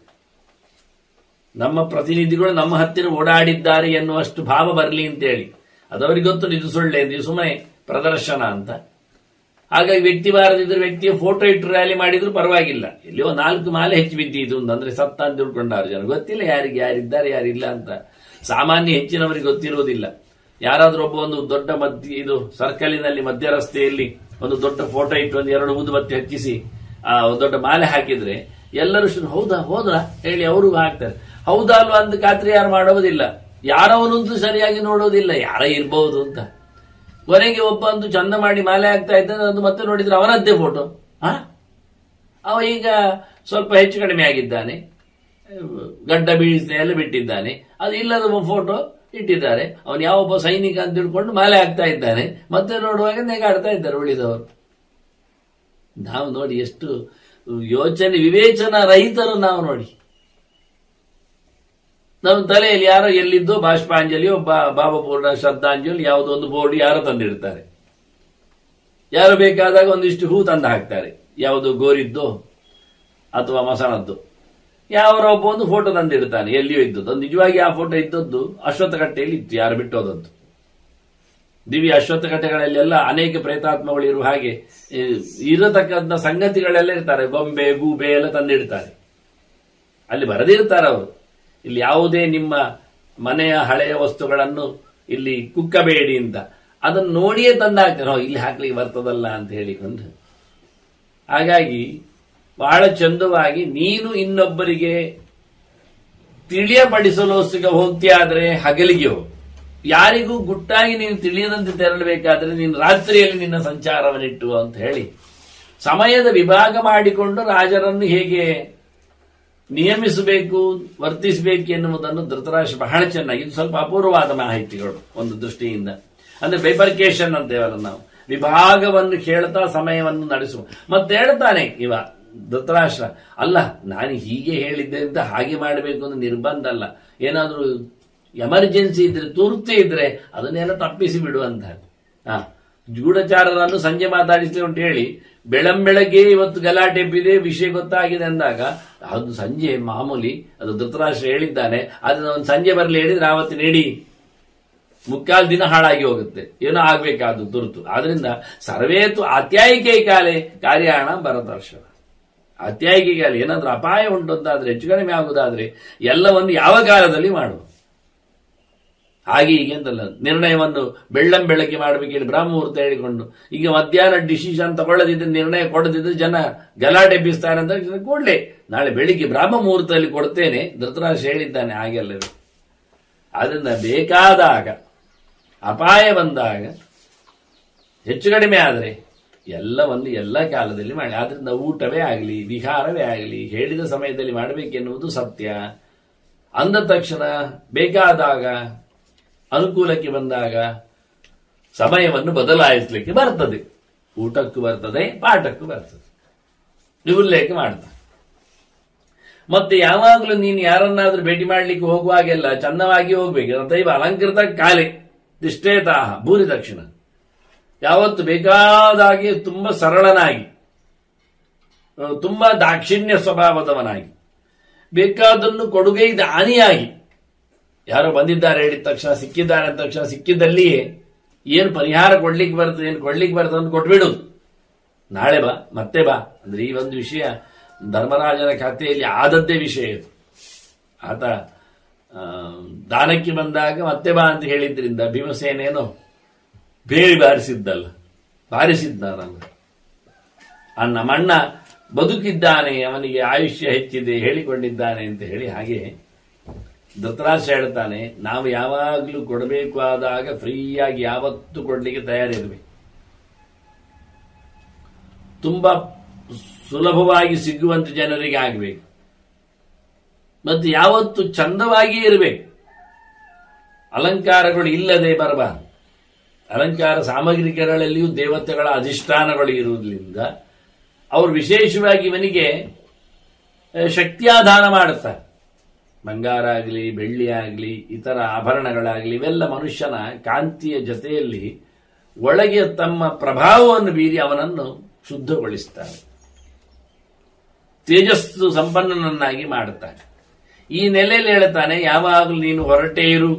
Speaker 1: ನಮ್ಮ ಪ್ರತಿನಿಧಿಗಳು ನಮ್ಮ ಹತ್ತಿರ ಓಡಾಡಿದ್ದಾರೆ ಎನ್ನುವಷ್ಟು ಭಾವ ಬರಲಿ ಅಂತೇಳಿ ಅದವರಿಗೆ ಗೊತ್ತು ಇದು ಸುಳ್ಳೆ ಇದು ಸುಮ್ಮನೆ ಪ್ರದರ್ಶನ ಅಂತ ಹಾಗಾಗಿ ವ್ಯಕ್ತಿ ಬಾರದಿದ್ರೆ ವ್ಯಕ್ತಿಯ ಫೋಟೋ ಇಟ್ಟು ರ್ಯಾಲಿ ಮಾಡಿದ್ರು ಪರವಾಗಿಲ್ಲ ಎಲ್ಲಿಯೋ ನಾಲ್ಕು ಮಾಲೆ ಹೆಚ್ಚು ಬಿದ್ದಿದ್ದು ಅಂತ ಅಂದ್ರೆ ಸತ್ತ ಅಂತ ತಿಳ್ಕೊಂಡಾರು ಜನ ಗೊತ್ತಿಲ್ಲ ಯಾರಿಗೆ ಯಾರಿದ್ದಾರೆ ಯಾರಿಲ್ಲ ಅಂತ ಸಾಮಾನ್ಯ ಹೆಚ್ಚಿನವರಿಗೆ ಗೊತ್ತಿರುವುದಿಲ್ಲ ಯಾರಾದ್ರೂ ಒಬ್ಬ ಒಂದು ದೊಡ್ಡ ಮಧ್ಯ ಇದು ಸರ್ಕಲಿನಲ್ಲಿ ಮಧ್ಯ ರಸ್ತೆಯಲ್ಲಿ ಒಂದು ದೊಡ್ಡ ಫೋಟೋ ಇಟ್ಟು ಒಂದು ಎರಡು ಊದುಬತ್ತಿ ಹಚ್ಚಿಸಿ ಆ ಒಂದು ದೊಡ್ಡ ಮಾಲೆ ಹಾಕಿದ್ರೆ ಎಲ್ಲರೂ ಶುರು ಹೌದಾ ಹೋದ್ರಾ ಹೇಳಿ ಅವರು ಹಾಕ್ತಾರೆ ಹೌದಾ ಅಲ್ವಾ ಅಂತ ಖಾತ್ರಿ ಯಾರು ಮಾಡೋದಿಲ್ಲ ಯಾರವನಂತೂ ಸರಿಯಾಗಿ ನೋಡೋದಿಲ್ಲ ಯಾರ ಇರ್ಬಹುದು ಅಂತ ಕೊನೆಗೆ ಒಬ್ಬ ಒಂದು ಚಂದ ಮಾಡಿ ಮಾಲೆ ಆಗ್ತಾ ಇದ್ದಾನೆ ಅದು ಮತ್ತೆ ನೋಡಿದ್ರೆ ಅವನದ್ದೇ ಫೋಟೋ ಹಾ ಅವ ಈಗ ಸ್ವಲ್ಪ ಹೆಚ್ಚು ಕಡಿಮೆ ಆಗಿದ್ದಾನೆ ಗಡ್ಡ ಬೀಳಿಸಿ ಎಲ್ಲ ಬಿಟ್ಟಿದ್ದಾನೆ ಅದು ಇಲ್ಲದ ಫೋಟೋ ಇಟ್ಟಿದ್ದಾರೆ ಅವನು ಯಾವೊಬ್ಬ ಸೈನಿಕ ಅಂತ ತಿಳ್ಕೊಂಡು ಮಾಲೆ ಆಗ್ತಾ ಇದ್ದಾನೆ ಮತ್ತೆ ನೋಡುವಾಗ ನೆಗಾಡ್ತಾ ಇದ್ದಾರೆ ಉಳಿದವರು ನಾವು ನೋಡಿ ಎಷ್ಟು ಯೋಚನೆ ವಿವೇಚನ ರಹಿತರು ನಾವು ನೋಡಿ ನಮ್ಮ ತಲೆಯಲ್ಲಿ ಯಾರೋ ಎಲ್ಲಿದ್ದೋ ಬಾಷ್ಪಾಂಜಲಿಯೋ ಬಾ ಬಾಬಪೂರ್ಣ ಶ್ರದ್ಧಾಂಜಲಿ ಯಾವುದೋ ಒಂದು ಬೋರ್ಡ್ ಯಾರೋ ತಂದಿಡ್ತಾರೆ ಯಾರು ಬೇಕಾದಾಗ ಒಂದಿಷ್ಟು ಹೂ ತಂದು ಹಾಕ್ತಾರೆ ಯಾವುದು ಗೋರಿದ್ದೋ ಅಥವಾ ಮಸಣದ್ದು ಯಾವರ ಒಬ್ಬ ಒಂದು ಫೋಟೋ ತಂದಿಡ್ತಾನೆ ಎಲ್ಲಿಯೋ ಇದ್ದದ್ದು ಅದು ನಿಜವಾಗಿ ಆ ಫೋಟೋ ಇದ್ದದ್ದು ಅಶ್ವತ್ಥಕಟ್ಟೆಯಲ್ಲಿ ಇತ್ತು ಯಾರು ಬಿಟ್ಟೋದದ್ದು ದಿವ್ಯ ಅಶ್ವತ್ಥಕಟ್ಟೆಗಳಲ್ಲೆಲ್ಲ ಅನೇಕ ಪ್ರೇತಾತ್ಮಗಳು ಇರುವ ಹಾಗೆ ಈ, ಇರತಕ್ಕಂಥ ಸಂಗತಿಗಳೆಲ್ಲ ಇರ್ತಾರೆ ಗೊಂಬೆ ಗೂಬೆ ಎಲ್ಲ ತಂದಿಡ್ತಾರೆ ಅಲ್ಲಿ ಬರೆದಿರ್ತಾರೆ ಅವರು ಇಲ್ಲಿ ಯಾವುದೇ ನಿಮ್ಮ ಮನೆಯ ಹಳೆಯ ವಸ್ತುಗಳನ್ನು ಇಲ್ಲಿ ಕುಕ್ಕಬೇಡಿ ಅಂತ ಅದನ್ನು ನೋಡಿಯೇ ತಂದಾಕ್ತಾರೆ ಹೋ ಇಲ್ಲಿ ಹಾಕ್ಲಿಕ್ಕೆ ಬರ್ತದಲ್ಲ ಅಂತ ಹೇಳಿಕೊಂಡು ಹಾಗಾಗಿ ಬಹಳ ಚಂದವಾಗಿ ನೀನು ಇನ್ನೊಬ್ಬರಿಗೆ ತಿಳಿಯಪಡಿಸಲು ಸಿಗ ಹೋಗ್ತೀಯಾದ್ರೆ ಹಗಲಿಗೆ ಹೋಗು ಯಾರಿಗೂ ಗುಟ್ಟಾಗಿ ನೀನು ತಿಳಿಯದಂತೆ ತೆರಳಬೇಕಾದ್ರೆ ನೀನು ರಾತ್ರಿಯಲ್ಲಿ ನಿನ್ನ ಸಂಚಾರವನ್ನಿಟ್ಟು ಅಂತ ಹೇಳಿ ಸಮಯದ ವಿಭಾಗ ಮಾಡಿಕೊಂಡು ರಾಜರನ್ನು ಹೇಗೆ ನಿಯಮಿಸಬೇಕು ವರ್ತಿಸಬೇಕು ಎನ್ನುವುದನ್ನು ಧೃತರಾಷ್ಟ್ರ ಬಹಳ ಚೆನ್ನಾಗಿ ಇದು ಸ್ವಲ್ಪ ಅಪೂರ್ವವಾದ ಮಾಹಿತಿಗಳು ಒಂದು ದೃಷ್ಟಿಯಿಂದ ಅಂದ್ರೆ ಬೈಫರ್ಕೇಶನ್ ಅಂತೇವಲ್ಲ ನಾವು ವಿಭಾಗವನ್ನು ಕೇಳ್ತಾ ಸಮಯವನ್ನು ನಡೆಸುವ ಮತ್ತೆ ಹೇಳ್ತಾನೆ ಇವ ಧೃತರಾಷ್ಟ್ರ ಅಲ್ಲ ನಾನು ಹೀಗೆ ಹೇಳಿದ್ದೆ ಅಂತ ಹಾಗೆ ಮಾಡಬೇಕು ಅಂತ ನಿರ್ಬಂಧ ಅಲ್ಲ ಏನಾದ್ರೂ ಎಮರ್ಜೆನ್ಸಿ ಇದ್ರೆ ತುರ್ತು ಇದ್ರೆ ಅದನ್ನೆಲ್ಲ ತಪ್ಪಿಸಿ ಬಿಡುವಂತ ಹಾ ಗೂಢಚಾರರನ್ನು ಸಂಜೆ ಮಾತಾಡಿಸ್ಲಿ ಅಂತ ಹೇಳಿ ಬೆಳಂಬೆಳಗ್ಗೆ ಇವತ್ತು ಗಲಾಟೆ ಎಬ್ಬಿದೆ ವಿಷಯ ಗೊತ್ತಾಗಿದೆ ಅಂದಾಗ ಅದು ಸಂಜೆ ಮಾಮೂಲಿ ಅದು ಧೃತರಾಷ್ಟ್ರ ಹೇಳಿದ್ದಾನೆ ಅದನ್ನ ಒಂದು ಸಂಜೆ ಬರಲಿ ಹೇಳಿದ್ರೆ ಆವತ್ತು ನೆಡಿ ಮುಕ್ಕಾಲು ದಿನ ಹಾಳಾಗಿ ಹೋಗುತ್ತೆ ಏನೋ ಆಗ್ಬೇಕಾದ್ದು ತುರ್ತು ಆದ್ರಿಂದ ಸರ್ವೇತು ಅತ್ಯಾಯಿಕೆ ಕಾಲೆ ಕಾರ್ಯಾಣ ಭರತರ್ಷಣ ಅತ್ಯಾಯಿಕೆ ಕಾಲ ಏನಾದ್ರೂ ಅಪಾಯ ಉಂಟು ಅಂತಾದ್ರೆ ಹೆಚ್ಚು ಕಡಿಮೆ ಆಗುದಾದ್ರೆ ಎಲ್ಲವನ್ನು ಯಾವ ಕಾಲದಲ್ಲಿ ಮಾಡುವ ಹಾಗೆ ಹೀಗೆ ಅಂತಲ್ಲ ನಿರ್ಣಯವನ್ನು ಬೆಳ್ಳಂ ಬೆಳಗ್ಗೆ ಮಾಡಬೇಕು ಹೇಳಿ ಬ್ರಹ್ಮಮುಹೂರ್ತ ಹೇಳಿಕೊಂಡು ಈಗ ಮಧ್ಯಾಹ್ನ ಡಿಸಿಷನ್ ತಗೊಳ್ಳದಿದ್ರೆ ನಿರ್ಣಯ ಕೊಡದಿದ್ರೆ ಜನ ಗಲಾಟೆ ಬೀಸ್ತಾರೆ ಅಂತ ಕೂಡಲೇ ನಾಳೆ ಬೆಳಿಗ್ಗೆ ಬ್ರಾಹ್ಮ ಮುಹೂರ್ತದಲ್ಲಿ ಕೊಡ್ತೇನೆ ಧೃತರಾಷ್ಟ್ರ ಹೇಳಿದ್ದಾನೆ ಹಾಗೆಲ್ಲ ಇರುತ್ತೆ. ಆದ್ರಿಂದ ಬೇಕಾದಾಗ ಅಪಾಯ ಬಂದಾಗ ಹೆಚ್ಚು ಕಡಿಮೆ ಆದರೆ ಎಲ್ಲವನ್ನು ಎಲ್ಲ ಕಾಲದಲ್ಲಿ ಮಾಡಿ ಆದ್ರಿಂದ ಊಟವೇ ಆಗಲಿ ವಿಹಾರವೇ ಆಗಲಿ ಹೇಳಿದ ಸಮಯದಲ್ಲಿ ಮಾಡಬೇಕೆನ್ನುವುದು ಸತ್ಯ ಅಂದ ತಕ್ಷಣ ಬೇಕಾದಾಗ ಅನುಕೂಲಕ್ಕೆ ಬಂದಾಗ ಸಮಯವನ್ನು ಬದಲಾಯಿಸಲಿಕ್ಕೆ ಬರ್ತದೆ ಊಟಕ್ಕೂ ಬರ್ತದೆ ಪಾಠಕ್ಕೂ ಬರ್ತದೆ ಇದು ಉಲ್ಲೇಖ ಮಾಡ್ತಾರೆ ಮತ್ತೆ ಯಾವಾಗಲೂ ನೀನು ಯಾರನ್ನಾದ್ರೂ ಭೇಟಿ ಮಾಡ್ಲಿಕ್ಕೆ ಹೋಗುವಾಗೆಲ್ಲ ಚಂದವಾಗಿ ಹೋಗ್ಬೇಕು ರಥೈವ ಅಲಂಕೃತ ಕಾಲೆ ದಿಷ್ಟೇತಾಹ ಭೂರಿ ದಕ್ಷಿಣ ಯಾವತ್ತು ಬೇಕಾದಾಗೆ ತುಂಬಾ ಸರಳನಾಗಿ ಆ, ತುಂಬಾ ದಾಕ್ಷಿಣ್ಯ ಸ್ವಭಾವದವನಾಗಿ ಬೇಕಾದನ್ನು ಕೊಡುಗೆ ದಾನಿಯಾಗಿ ಯಾರೋ ಬಂದಿದ್ದಾರೆ ಹೇಳಿದ ತಕ್ಷಣ ಸಿಕ್ಕಿದ್ದಾರೆ ಅಂದ ತಕ್ಷಣ ಸಿಕ್ಕಿದ್ದಲ್ಲಿಯೇ ಏನು ಪರಿಹಾರ ಕೊಡ್ಲಿಕ್ಕೆ ಬರ್ತದೆ ಏನು ಕೊಡ್ಲಿಕ್ಕೆ ಬರ್ತದೆ ಅಂತ ಕೊಟ್ಬಿಡು ನಾಳೆ ಬಾ ಮತ್ತೆ ಬಾ ಅಂದ್ರೆ ಈ ಒಂದು ವಿಷಯ ಧರ್ಮರಾಜನ ಕಥೆಯಲ್ಲಿ ಆದದ್ದೇ ವಿಷಯ ಇದು ಆತ ಆ, ದಾನಕ್ಕೆ ಬಂದಾಗ ಮತ್ತೆ ಬಾ ಅಂತ ಹೇಳಿದ್ರಿಂದ ಭೀಮಸೇನೇನೋ ಬೇರಿ ಬಾರಿಸಿದ್ದಲ್ಲ ಬಾರಿಸಿದ್ದಾನಲ್ಲ ಆ ನಮ್ಮಣ್ಣ ಬದುಕಿದ್ದಾನೆ ಅವನಿಗೆ ಆಯುಷ್ಯ ಹೆಚ್ಚಿದೆ ಹೇಳಿಕೊಂಡಿದ್ದಾನೆ ಅಂತ ಹೇಳಿ ಹಾಗೆ ಧೃತರಾಷ್ಟ್ರ ಹೇಳ್ತಾನೆ ನಾವು ಯಾವಾಗಲೂ ಕೊಡಬೇಕು ಆದಾಗ ಫ್ರೀಯಾಗಿ ಯಾವತ್ತೂ ಕೊಡ್ಲಿಕ್ಕೆ ತಯಾರಿರ್ಬೇಕು ತುಂಬಾ ಸುಲಭವಾಗಿ ಸಿಗುವಂತ ಜನರಿಗೆ ಆಗಬೇಕು ಮತ್ತು ಯಾವತ್ತು ಚಂದವಾಗಿ ಇರಬೇಕು ಅಲಂಕಾರಗಳು ಇಲ್ಲದೆ ಬರಬಾರದು ಅಲಂಕಾರ ಸಾಮಗ್ರಿಗಳಲ್ಲಿಯೂ ದೇವತೆಗಳ ಅಧಿಷ್ಠಾನಗಳು ಇರುವುದರಿಂದ ಅವರು ವಿಶೇಷವಾಗಿ ಇವನಿಗೆ ಆ, ಶಕ್ತಿಯಾಧಾನ ಮಾಡುತ್ತಾರೆ ಬಂಗಾರ ಆಗಲಿ ಬೆಳ್ಳಿ ಆಗಲಿ ಇತರ ಆಭರಣಗಳಾಗಲಿ ಇವೆಲ್ಲ ಮನುಷ್ಯನ ಕಾಂತಿಯ ಜೊತೆಯಲ್ಲಿ ಒಳಗೆ ತಮ್ಮ ಪ್ರಭಾವವನ್ನು ಬೀರಿ ಅವನನ್ನು ಶುದ್ಧಗೊಳಿಸ್ತಾರೆ ತೇಜಸ್ಸು ಸಂಪನ್ನನನ್ನಾಗಿ ಮಾಡುತ್ತಾರೆ ಈ ನೆಲೆಯಲ್ಲಿ ಹೇಳ್ತಾನೆ ಯಾವಾಗಲೂ ನೀನು ಹೊರಟೇ ಇರು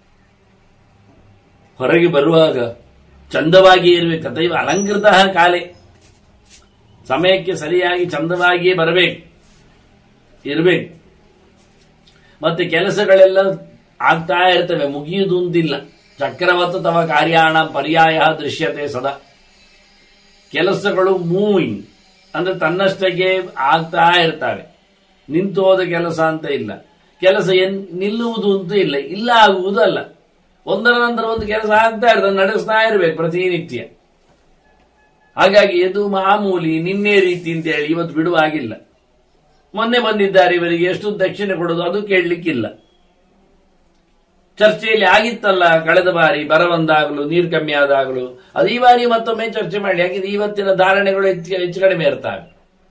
Speaker 1: ಹೊರಗೆ ಬರುವಾಗ ಚಂದವಾಗಿ ಇರಬೇಕು ತಥೈವ ಅಲಂಕೃತ ಕಾಲೆ ಸಮಯಕ್ಕೆ ಸರಿಯಾಗಿ ಚಂದವಾಗಿಯೇ ಬರಬೇಕು ಇರಬೇಕು ಮತ್ತೆ ಕೆಲಸಗಳೆಲ್ಲ ಆಗ್ತಾ ಇರ್ತವೆ ಮುಗಿಯುವುದು ಅಂತಿಲ್ಲ ಚಕ್ರವತ್ತು ತವ ಕಾರ್ಯಾಣ ಪರ್ಯಾಯ ದೃಶ್ಯತೆ ಸದಾ ಕೆಲಸಗಳು ಮೂವಿಂಗ್ ಅಂದ್ರೆ ತನ್ನಷ್ಟಕ್ಕೆ ಆಗ್ತಾ ಇರ್ತವೆ ನಿಂತು ಹೋದ ಕೆಲಸ ಅಂತ ಇಲ್ಲ ಕೆಲಸ ಎನ್ ನಿಲ್ಲುವುದು ಅಂತೂ ಇಲ್ಲ ಇಲ್ಲ ಆಗುವುದು ಅಲ್ಲ ಒಂದರ ನಂತರ ಒಂದು ಕೆಲಸ ಆಗ್ತಾ ಇರ್ತದೆ ನಡೆಸ್ತಾ ಇರಬೇಕು ಪ್ರತಿನಿತ್ಯ ಹಾಗಾಗಿ ಇದು ಮಾಮೂಲಿ ನಿನ್ನೆ ರೀತಿ ಅಂತ ಹೇಳಿ ಇವತ್ತು ಬಿಡುವಾಗಿಲ್ಲ ಮೊನ್ನೆ ಬಂದಿದ್ದಾರೆ ಇವರಿಗೆ ಎಷ್ಟು ದಕ್ಷಿಣೆ ಕೊಡೋದು ಅದು ಕೇಳಲಿಕ್ಕಿಲ್ಲ ಚರ್ಚೆಯಲ್ಲಿ ಆಗಿತ್ತಲ್ಲ ಕಳೆದ ಬಾರಿ ಬರ ಬಂದಾಗಲೂ ನೀರು ಕಮ್ಮಿ ಆದಾಗಲೂ ಅದು ಈ ಬಾರಿ ಮತ್ತೊಮ್ಮೆ ಚರ್ಚೆ ಮಾಡಿ ಯಾಕೆಂದ್ರೆ ಇವತ್ತಿನ ಧಾರಣೆಗಳು ಹೆಚ್ಚು ಹೆಚ್ಚು ಕಡಿಮೆ ಇರ್ತವೆ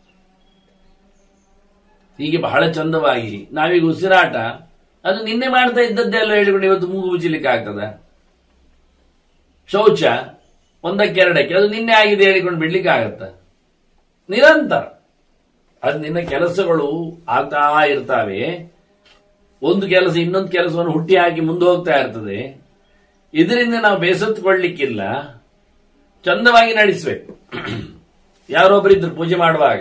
Speaker 1: ಹೀಗೆ ಬಹಳ ಚಂದವಾಗಿ ನಾವೀಗ ಉಸಿರಾಟ ಅದು ನಿನ್ನೆ ಮಾಡ್ತಾ ಇದ್ದದ್ದೇ ಎಲ್ಲ ಹೇಳಿಕೊಂಡು ಇವತ್ತು ಮೂಗು ಮುಚ್ಚಲಿಕ್ಕೆ ಆಗ್ತದ ಶೌಚ ಒಂದಕ್ಕೆ ಎರಡಕ್ಕೆ ಅದು ನಿನ್ನೆ ಆಗಿದೆ ಹೇಳಿಕೊಂಡು ಬಿಡ್ಲಿಕ್ಕೆ ಆಗತ್ತ ನಿರಂತರ ಅದು ನಿನ್ನ ಕೆಲಸಗಳು ಆಗ್ತಾ ಇರ್ತಾವೆ ಒಂದು ಕೆಲಸ ಇನ್ನೊಂದು ಕೆಲಸವನ್ನು ಹುಟ್ಟಿ ಹಾಕಿ ಮುಂದೆ ಹೋಗ್ತಾ ಇರ್ತದೆ ಇದರಿಂದ ನಾವು ಬೇಸತ್ತುಕೊಳ್ಳಿಕ್ಕಿಲ್ಲ ಚಂದವಾಗಿ ನಡೆಸಬೇಕು ಯಾರೊಬ್ಬರಿದ್ರು ಪೂಜೆ ಮಾಡುವಾಗ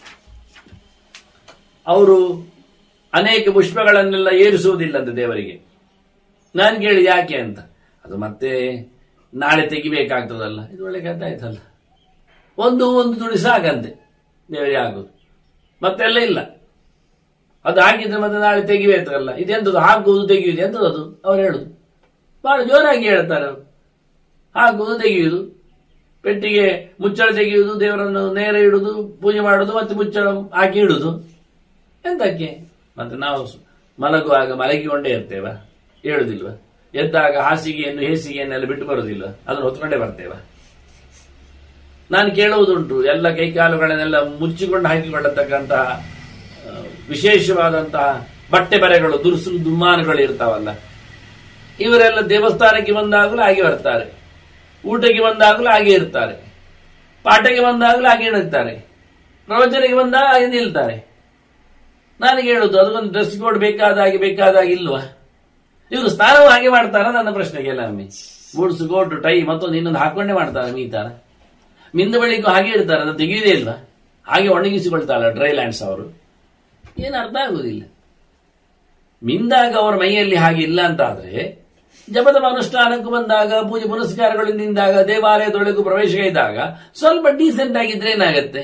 Speaker 1: ಅವರು ಅನೇಕ ಪುಷ್ಪಗಳನ್ನೆಲ್ಲ ಏರಿಸುವುದಿಲ್ಲ ಅಂತ ದೇವರಿಗೆ ನಾನು ಕೇಳಿದೆ ಯಾಕೆ ಅಂತ ಅದು ಮತ್ತೆ ನಾಳೆ ತೆಗಿಬೇಕಾಗ್ತದಲ್ಲ ಇದು ಒಳ್ಳೆ ಕಥೆ ಆಯ್ತಲ್ಲ ಒಂದು ಒಂದು ತುಳಿ ಸಾಕಂತೆ ದೇವರಿಗೆ ಆಗೋದು ಮತ್ತೆಲ್ಲ ಇಲ್ಲ ಅದು ಹಾಕಿದ್ರೆ ಮತ್ತೆ ನಾಳೆ ತೆಗಿಬೇಕಲ್ಲ ಇದೆಂತದ್ದು ಹಾಕುವುದು ತೆಗೆಯುವುದು ಎಂತದ್ದು ಅದು ಅವ್ರು ಹೇಳುದು ಬಹಳ ಜೋರಾಗಿ ಹೇಳ್ತಾರೆ ಅವರು ಹಾಕುವುದು ತೆಗೆಯುವುದು ಪೆಟ್ಟಿಗೆ ಮುಚ್ಚಳ ತೆಗೆಯುವುದು ದೇವರನ್ನು ನೇರ ಇಡುವುದು ಪೂಜೆ ಮಾಡುವುದು ಮತ್ತೆ ಮುಚ್ಚಳ ಹಾಕಿ ಇಡುವುದು ಎಂತಕ್ಕೆ ಮತ್ತೆ ನಾವು ಸ್- ಮಲಗುವಾಗ ಮಲಗಿಕೊಂಡೇ ಇರ್ತೇವ ಹೇಳುದಿಲ್ವ ಎದ್ದಾಗ ಹಾಸಿಗೆಯನ್ನು ಹೇಸಿಗೆಯನ್ನೆಲ್ಲ ಬಿಟ್ಟು ಬರುವುದಿಲ್ಲ ಅದನ್ನು ಹೊತ್ಕೊಂಡೇ ಬರ್ತೇವ ನಾನು ಕೇಳುವುದುಂಟು ಎಲ್ಲ ಕೈಕಾಲುಗಳನ್ನೆಲ್ಲ ಮುಚ್ಚಿಕೊಂಡು ಹಾಕಿಕೊಳ್ಳತಕ್ಕಂತಹ ಆ, ವಿಶೇಷವಾದಂತಹ ಬಟ್ಟೆ ಬರೆಗಳು ದುರ್ಸು ದುಮ್ಮಾನಗಳು ಇರ್ತಾವಲ್ಲ ಇವರೆಲ್ಲ ದೇವಸ್ಥಾನಕ್ಕೆ ಬಂದಾಗಲೂ ಹಾಗೆ ಬರ್ತಾರೆ ಊಟಕ್ಕೆ ಬಂದಾಗಲೂ ಹಾಗೆ ಇರ್ತಾರೆ ಪಾಠಕ್ಕೆ ಬಂದಾಗಲೂ ಹಾಗೆ ಇರುತ್ತಾರೆ ಪ್ರವಚನಕ್ಕೆ ಬಂದಾಗ ಹಾಗೆ ನಿಲ್ತಾರೆ ನನಗೆ ಹೇಳುದು ಅದಕ್ಕೊಂದು ಡ್ರೆಸ್ ಕೋಡ್ ಬೇಕಾದಾಗೆ ಬೇಕಾದಾಗ ಇಲ್ವಾ ಇವರು ಸ್ನಾನವು ಹಾಗೆ ಮಾಡ್ತಾರ ನನ್ನ ಪ್ರಶ್ನೆಗೆ ಒಮ್ಮೆ ಬೂಡ್ಸ್ ಕೋಟು ಟೈ ಮತ್ತೊಂದು ಇನ್ನೊಂದು ಹಾಕೊಂಡೇ ಮಾಡ್ತಾರ ಮೀತಾರ ಮಿಂದ ಬಳಿಕ ಹಾಗೆ ಇರ್ತಾರೆ ಅದು ತೆಗೆಯುವುದೇ ಇಲ್ವಾ ಹಾಗೆ ಒಣಗಿಸಿಕೊಳ್ತಾರ ಡ್ರೈ ಲ್ಯಾಂಡ್ಸ್ ಅವರು ಏನು ಅರ್ಥ ಆಗುವುದಿಲ್ಲ ಮಿಂದಾಗ ಅವರ ಮೈಯಲ್ಲಿ ಹಾಗೆ ಇಲ್ಲ ಅಂತ ಆದ್ರೆ ಜಪದ ಅನುಷ್ಠಾನಕ್ಕೂ ಬಂದಾಗ ಪೂಜೆ ಪುನಸ್ಕಾರಗಳು ನಿಂದಾಗ ದೇವಾಲಯದೊಳಗೂ ಪ್ರವೇಶ ಇದ್ದಾಗ ಸ್ವಲ್ಪ ಡೀಸೆಂಟ್ ಆಗಿದ್ರೆ ಏನಾಗತ್ತೆ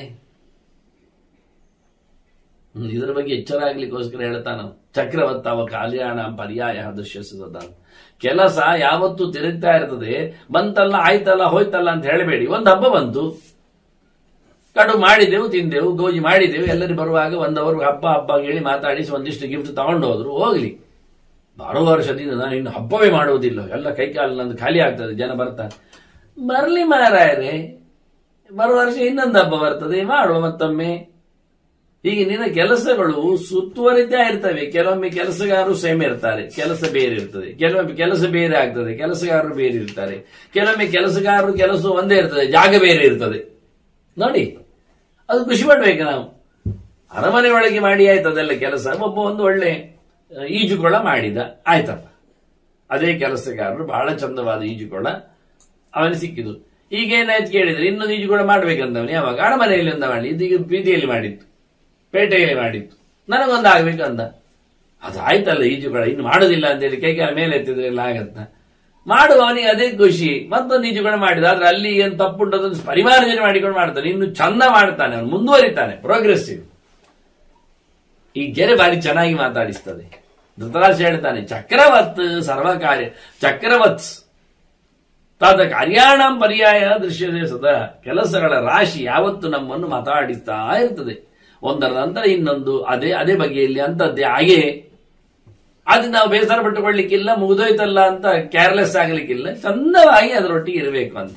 Speaker 1: ಹ್ಮ್, ಇದರ ಬಗ್ಗೆ ಎಚ್ಚರ ಆಗ್ಲಿಕ್ಕೋಸ್ಕರ ಹೇಳ್ತಾನ ಚಕ್ರವತ್ತಾವ ಕಲ್ಯಾಣ ಪರ್ಯಾಯ ದೃಶ್ಯಸದ ಕೆಲಸ ಯಾವತ್ತೂ ತಿರುಗ್ತಾ ಇರ್ತದೆ ಬಂತಲ್ಲ ಆಯ್ತಲ್ಲ ಹೋಯ್ತಲ್ಲ ಅಂತ ಹೇಳಬೇಡಿ ಒಂದು ಹಬ್ಬ ಬಂತು ಕಡು ಮಾಡಿದೆವು ತಿಂದೆವು ಗೋಜಿ ಮಾಡಿದೆವು ಎಲ್ಲರೂ ಬರುವಾಗ ಒಂದವರು ಹಬ್ಬ ಹಬ್ಬ ಹೇಳಿ ಮಾತಾಡಿಸಿ ಒಂದಿಷ್ಟು ಗಿಫ್ಟ್ ತಗೊಂಡು ಹೋದ್ರು ಹೋಗ್ಲಿ ಬರುವ ವರ್ಷದಿಂದ ನಾನು ಇನ್ನು ಹಬ್ಬವೇ ಮಾಡುವುದಿಲ್ಲ ಎಲ್ಲ ಕೈಕಾಲು ನಂದು ಖಾಲಿ ಆಗ್ತದೆ ಜನ ಬರ್ತಾರೆ ಬರ್ಲಿ ಮಾರಾಯರೆ ಬರುವ ವರ್ಷ ಇನ್ನೊಂದು ಹಬ್ಬ ಬರ್ತದೆ ಮಾಡುವ ಮತ್ತೊಮ್ಮೆ ಹೀಗೆ ನಿನ್ನ ಕೆಲಸಗಳು ಸುತ್ತುವರಿತಾ ಇರ್ತವೆ ಕೆಲವೊಮ್ಮೆ ಕೆಲಸಗಾರರು ಸೇಮ್ ಇರ್ತಾರೆ ಕೆಲಸ ಬೇರೆ ಇರ್ತದೆ ಕೆಲವೊಮ್ಮೆ ಕೆಲಸ ಬೇರೆ ಆಗ್ತದೆ ಕೆಲಸಗಾರರು ಬೇರೆ ಇರ್ತಾರೆ ಕೆಲವೊಮ್ಮೆ ಕೆಲಸಗಾರರು ಕೆಲಸ ಒಂದೇ ಇರ್ತದೆ ಜಾಗ ಬೇರೆ ಇರ್ತದೆ ನೋಡಿ ಅದು ಖುಷಿ ಪಡ್ಬೇಕು ನಾವು ಅರಮನೆ ಒಳಗೆ ಮಾಡಿ ಆಯ್ತದೆಲ್ಲ ಕೆಲಸ ಒಬ್ಬ ಒಂದು ಒಳ್ಳೆ ಆ, ಈಜುಕೊಳ ಮಾಡಿದ ಆಯ್ತಪ್ಪ ಅದೇ ಕೆಲಸಗಾರರು ಬಹಳ ಚಂದವಾದ ಈಜುಕೊಳ ಅವನಿಗೆ ಸಿಕ್ಕಿತು ಈಗ ಏನಾಯ್ತು ಕೇಳಿದ್ರೆ ಇನ್ನೊಂದು ಈಜುಕೊಳ ಮಾಡ್ಬೇಕಂದವನು ಯಾವಾಗ ಅರಮನೆಯಲ್ಲಿ ಒಂದು ಮಾಡಿ ಇದೀಗ ಬೀದಿಯಲ್ಲಿ ಮಾಡಿತ್ತು ಪೇಟೆಯಲ್ಲಿ ಮಾಡಿತ್ತು ನನಗೊಂದು ಆಗ್ಬೇಕು ಅಂದ ಅದು ಆಯ್ತಲ್ಲ ಈಜುಕೊಳ ಇನ್ನು ಮಾಡುದಿಲ್ಲ ಅಂತೇಳಿ ಕೈ ಕಾಲ ಮೇಲೆ ಎತ್ತಿದ್ರೆ ಎಲ್ಲ ಆಗತ್ತ ಮಾಡುವವನಿಗೆ ಅದೇ ಖುಷಿ ಮತ್ತೊಂದು ಈಜುಕೊಳ ಮಾಡಿದ ಆದ್ರೆ ಅಲ್ಲಿ ಏನು ತಪ್ಪುಂಟದನ್ನು ಪರಿಮಾರ್ಜನೆ ಮಾಡಿಕೊಂಡು ಮಾಡ್ತಾನೆ ಇನ್ನು ಚಂದ ಮಾಡ್ತಾನೆ ಅವನು ಮುಂದುವರಿತಾನೆ ಪ್ರೋಗ್ರೆಸಿವ್ ಈ ಗೆರೆ ಬಾರಿ ಚೆನ್ನಾಗಿ ಮಾತಾಡಿಸ್ತದೆ ಧೃತರಾಷ್ಟ್ರ ಹೇಳ್ತಾನೆ ಚಕ್ರವತ್ ಸರ್ವಕಾರ್ಯ ಚಕ್ರವತ್ ತಾದ ಕಾರ್ಯಾಣಂ ಪರ್ಯಾಯ ದೃಶ್ಯತೆ ಸದಾ ಕೆಲಸಗಳ ರಾಶಿ ಯಾವತ್ತು ನಮ್ಮನ್ನು ಮಾತಾಡಿಸ್ತಾ ಇರ್ತದೆ ಒಂದರ ನಂತರ ಇನ್ನೊಂದು ಅದೇ ಅದೇ ಬಗೆಯಲ್ಲಿ ಅಂತದ್ದೇ ಹಾಗೆ ಅದು ನಾವು ಬೇಸರ ಪಟ್ಟುಕೊಳ್ಳಿಕ್ಕಿಲ್ಲ ಮುಗಿದೋಯ್ತಲ್ಲ ಅಂತ ಕೇರ್ಲೆಸ್ ಆಗ್ಲಿಕ್ಕಿಲ್ಲ ಚಂದವಾಗಿ ಅದರೊಟ್ಟಿಗೆ ಇರಬೇಕು ಅಂತ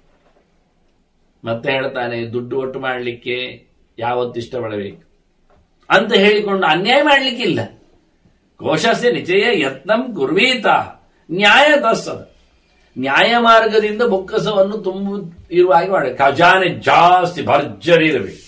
Speaker 1: ಮತ್ತೆ ಹೇಳ್ತಾನೆ ದುಡ್ಡು ಒಟ್ಟು ಮಾಡಲಿಕ್ಕೆ ಯಾವತ್ತು ಇಷ್ಟಪಡಬೇಕು ಅಂತ ಹೇಳಿಕೊಂಡು ಅನ್ಯಾಯ ಮಾಡಲಿಕ್ಕಿಲ್ಲ ಕೋಶಸ್ಯ ನಿಚಯ ಯತ್ನಂ ಕುರ್ವೀತ ನ್ಯಾಯ ತಸ್ಸದ ನ್ಯಾಯ ಮಾರ್ಗದಿಂದ ಬೊಕ್ಕಸವನ್ನು ತುಂಬು ಇರುವ ಹಾಗೆ ಮಾಡಿ ಖಜಾನೆ ಜಾಸ್ತಿ ಭರ್ಜರಿ ಇರಬೇಕು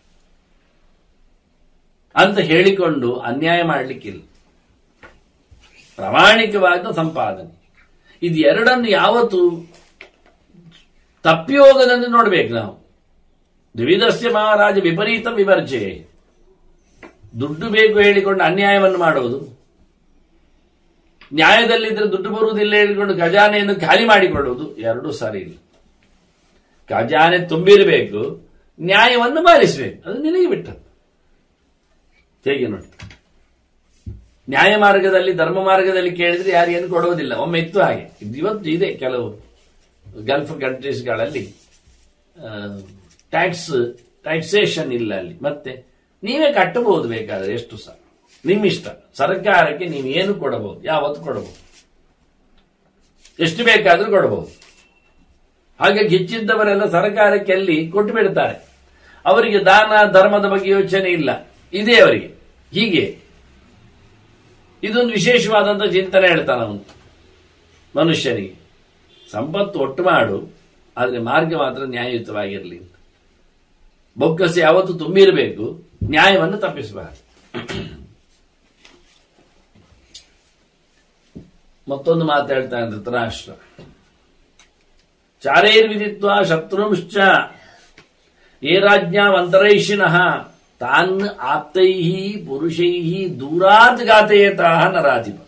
Speaker 1: ಅಂತ ಹೇಳಿಕೊಂಡು ಅನ್ಯಾಯ ಮಾಡಲಿಕ್ಕಿಲ್ಲ ಪ್ರಾಮಾಣಿಕವಾದ ಸಂಪಾದನೆ ಇದು ಎರಡನ್ನು ಯಾವತ್ತು ತಪ್ಪಿ ಹೋಗದಂತೆ ನೋಡ್ಬೇಕು ನಾವು ದ್ವಿಧಸ್ಯ ಮಹಾರಾಜ ವಿಪರೀತ ವಿವರ್ಜೆ ದುಡ್ಡು ಬೇಕು ಹೇಳಿಕೊಂಡು ಅನ್ಯಾಯವನ್ನು ಮಾಡುವುದು ನ್ಯಾಯದಲ್ಲಿದ್ದರೆ ದುಡ್ಡು ಬರುವುದಿಲ್ಲ ಹೇಳಿಕೊಂಡು ಖಜಾನೆಯನ್ನು ಖಾಲಿ ಮಾಡಿಕೊಳ್ಳುವುದು ಎರಡೂ ಸರಿ ಇಲ್ಲ ಖಜಾನೆ ತುಂಬಿರಬೇಕು ನ್ಯಾಯವನ್ನು ಪಾಲಿಸಬೇಕು ಅದು ನಿನಗೆ ಬಿಟ್ಟ ಹೇಗೆ ನೋಡಿ ನ್ಯಾಯ ಮಾರ್ಗದಲ್ಲಿ ಧರ್ಮ ಮಾರ್ಗದಲ್ಲಿ ಕೇಳಿದ್ರೆ ಯಾರು ಏನು ಕೊಡುವುದಿಲ್ಲ ಒಮ್ಮೆ ಇತ್ತು ಹಾಗೆ ಇದು ಇವತ್ತು ಇದೆ ಕೆಲವು ಗಲ್ಫ್ ಕಂಟ್ರೀಸ್ಗಳಲ್ಲಿ ಟ್ಯಾಕ್ಸ್ ಟ್ಯಾಕ್ಸೇಷನ್ ಇಲ್ಲ ಅಲ್ಲಿ ಮತ್ತೆ ನೀವೇ ಕಟ್ಟಬಹುದು ಬೇಕಾದ್ರೆ ಎಷ್ಟು ಸಹ ನಿಮ್ಮಿಷ್ಟ ಸರ್ಕಾರಕ್ಕೆ ನೀವು ಏನು ಕೊಡಬಹುದು ಯಾವತ್ತು ಕೊಡಬಹುದು ಎಷ್ಟು ಬೇಕಾದ್ರೂ ಕೊಡಬಹುದು ಹಾಗೆ ಗಿಚ್ಚಿದ್ದವರೆಲ್ಲ ಸರ್ಕಾರಕ್ಕೆ ಅಲ್ಲಿ ಕೊಟ್ಟು ಬಿಡ್ತಾರೆ ಅವರಿಗೆ ದಾನ ಧರ್ಮದ ಬಗ್ಗೆ ಯೋಚನೆ ಇಲ್ಲ ಇದೇ ಅವರಿಗೆ ಹೀಗೆ ಇದೊಂದು ವಿಶೇಷವಾದಂತ ಚಿಂತನೆ ಹೇಳ್ತಾನ ಅವನು ಮನುಷ್ಯನಿಗೆ ಸಂಪತ್ತು ಒಟ್ಟು ಮಾಡು ಆದರೆ ಮಾರ್ಗ ಮಾತ್ರ ನ್ಯಾಯಯುತವಾಗಿರಲಿ ಅಂತ ಬೊಕ್ಕಸ ಯಾವತ್ತು ತುಂಬಿರಬೇಕು ನ್ಯಾಯವನ್ನು ತಪ್ಪಿಸಬಾರದು ಮತ್ತೊಂದು ಮಾತಾಡ್ತಾನೆ ಧೃತರಾಷ್ಟ್ರ ಚಾರೈರ್ವಿದಿತ್ವ ಶತ್ರುಂಶ್ಚ ಏ ರಾಜ್ಞಾವಂತರೈಷಿನಃ ತಾನ್ ಆಪ್ತೈ ಪುರುಷೈ ದೂರಾತ್ ಘಾತಯತಃ ನರಾಧಿಪ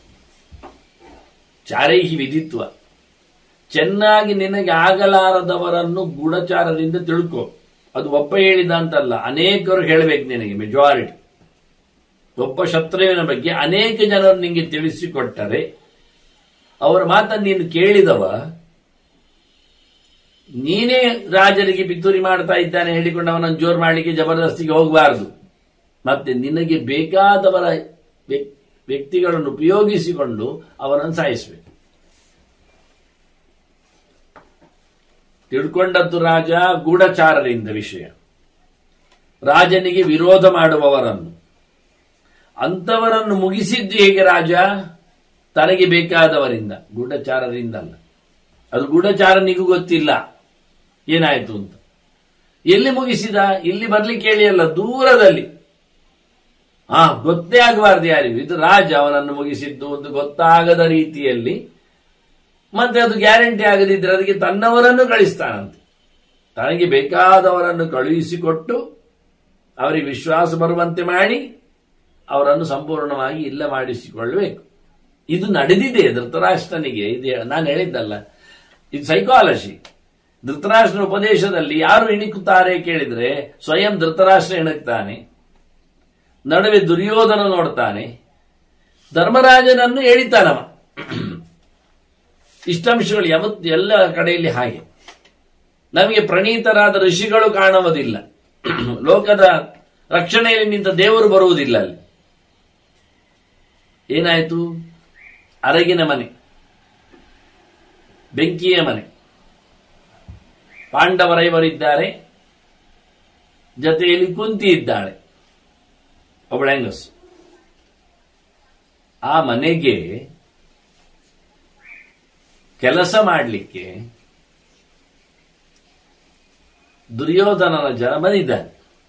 Speaker 1: ಚಾರೈ ವಿದಿತ್ವ ಚೆನ್ನಾಗಿ ನಿನಗೆ ಆಗಲಾರದವರನ್ನು ಗೂಢಚಾರದಿಂದ ತಿಳ್ಕೊ ಅದು ಒಬ್ಬ ಹೇಳಿದ ಅಂತಲ್ಲ ಅನೇಕರು ಹೇಳಬೇಕು ನಿನಗೆ ಮೆಜಾರಿಟಿ ಒಬ್ಬ ಶತ್ರುವಿನ ಬಗ್ಗೆ ಅನೇಕ ಜನರು ನಿಂಗೆ ತಿಳಿಸಿಕೊಟ್ಟರೆ ಅವರ ಮಾತನ್ನು ನೀನು ಕೇಳಿದವ ನೀನೇ ರಾಜರಿಗೆ ಪಿತೂರಿ ಮಾಡ್ತಾ ಇದ್ದಾನೆ ಹೇಳಿಕೊಂಡು ಅವನನ್ನು ಜೋರು ಮಾಡಲಿಕ್ಕೆ ಜಬರ್ದಸ್ತಿಗೆ ಹೋಗಬಾರದು ಮತ್ತೆ ನಿನಗೆ ಬೇಕಾದವರ ವ್ಯಕ್- ವ್ಯಕ್ತಿಗಳನ್ನು ಉಪಯೋಗಿಸಿಕೊಂಡು ಅವರನ್ನು ಸಾಯಿಸಬೇಕು ತಿಳ್ಕೊಂಡದ್ದು ರಾಜ ಗೂಢಚಾರರಿಂದ ವಿಷಯ ರಾಜನಿಗೆ ವಿರೋಧ ಮಾಡುವವರನ್ನು ಅಂತವರನ್ನು ಮುಗಿಸಿದ್ದು ಹೇಗೆ ರಾಜ ತನಗೆ ಬೇಕಾದವರಿಂದ ಗೂಢಚಾರರಿಂದ ಅಲ್ಲ ಅದು ಗೂಢಚಾರನಿಗೂ ಗೊತ್ತಿಲ್ಲ ಏನಾಯ್ತು ಅಂತ ಎಲ್ಲಿ ಮುಗಿಸಿದ ಇಲ್ಲಿ ಬರ್ಲಿಕ್ಕೆ ಹೇಳಿ ಅಲ್ಲ ದೂರದಲ್ಲಿ ಹಾ ಗೊತ್ತೇ ಆಗಬಾರ್ದು ಯಾರಿಗೂ ಇದು ರಾಜ ಅವನನ್ನು ಮುಗಿಸಿದ್ದು ಒಂದು ಗೊತ್ತಾಗದ ರೀತಿಯಲ್ಲಿ ಮತ್ತೆ ಅದು ಗ್ಯಾರಂಟಿ ಆಗದಿದ್ರೆ ಅದಕ್ಕೆ ತನ್ನವರನ್ನು ಕಳಿಸ್ತಾನಂತೆ ತನಗೆ ಬೇಕಾದವರನ್ನು ಕಳುಹಿಸಿಕೊಟ್ಟು ಅವರಿಗೆ ವಿಶ್ವಾಸ ಬರುವಂತೆ ಮಾಡಿ ಅವರನ್ನು ಸಂಪೂರ್ಣವಾಗಿ ಇಲ್ಲ ಮಾಡಿಸಿಕೊಳ್ಳಬೇಕು ಇದು ನಡೆದಿದೆ ಧೃತರಾಷ್ಟ್ರನಿಗೆ ಇದು ನಾನು ಹೇಳಿದ್ದಲ್ಲ ಇದು ಸೈಕಾಲಜಿ ಧೃತರಾಷ್ಟ್ರನ ಉಪದೇಶದಲ್ಲಿ ಯಾರು ಇಣಿಕುತ್ತಾರೆ ಕೇಳಿದ್ರೆ ಸ್ವಯಂ ಧೃತರಾಷ್ಟ್ರ ಇಣುಕ್ತಾನೆ ನಡುವೆ ದುರ್ಯೋಧನ ನೋಡ್ತಾನೆ ಧರ್ಮರಾಜನನ್ನು ಎಳಿತಾನವ ಇಷ್ಟಾಂಶಗಳು ಯಾವತ್ತು ಎಲ್ಲ ಕಡೆಯಲ್ಲಿ ಹಾಗೆ ನಮಗೆ ಪ್ರಣೀತರಾದ ಋಷಿಗಳು ಕಾಣುವುದಿಲ್ಲ ಲೋಕದ ರಕ್ಷಣೆಯಲ್ಲಿ ನಿಂತ ದೇವರು ಬರುವುದಿಲ್ಲ ಅಲ್ಲಿ ಏನಾಯ್ತು ಅರಗಿನ ಮನೆ ಬೆಂಕಿಯ ಮನೆ ಪಾಂಡವರೈವರಿದ್ದಾರೆ ಜೊತೆಯಲ್ಲಿ ಕುಂತಿ ಇದ್ದಾಳೆ ಒಬ್ಬಳ ಹೆಂಗಸು ಆ ಮನೆಗೆ ಕೆಲಸ ಮಾಡಲಿಕ್ಕೆ ದುರ್ಯೋಧನನ ಜನ ಬಂದಿದ್ದಾನೆ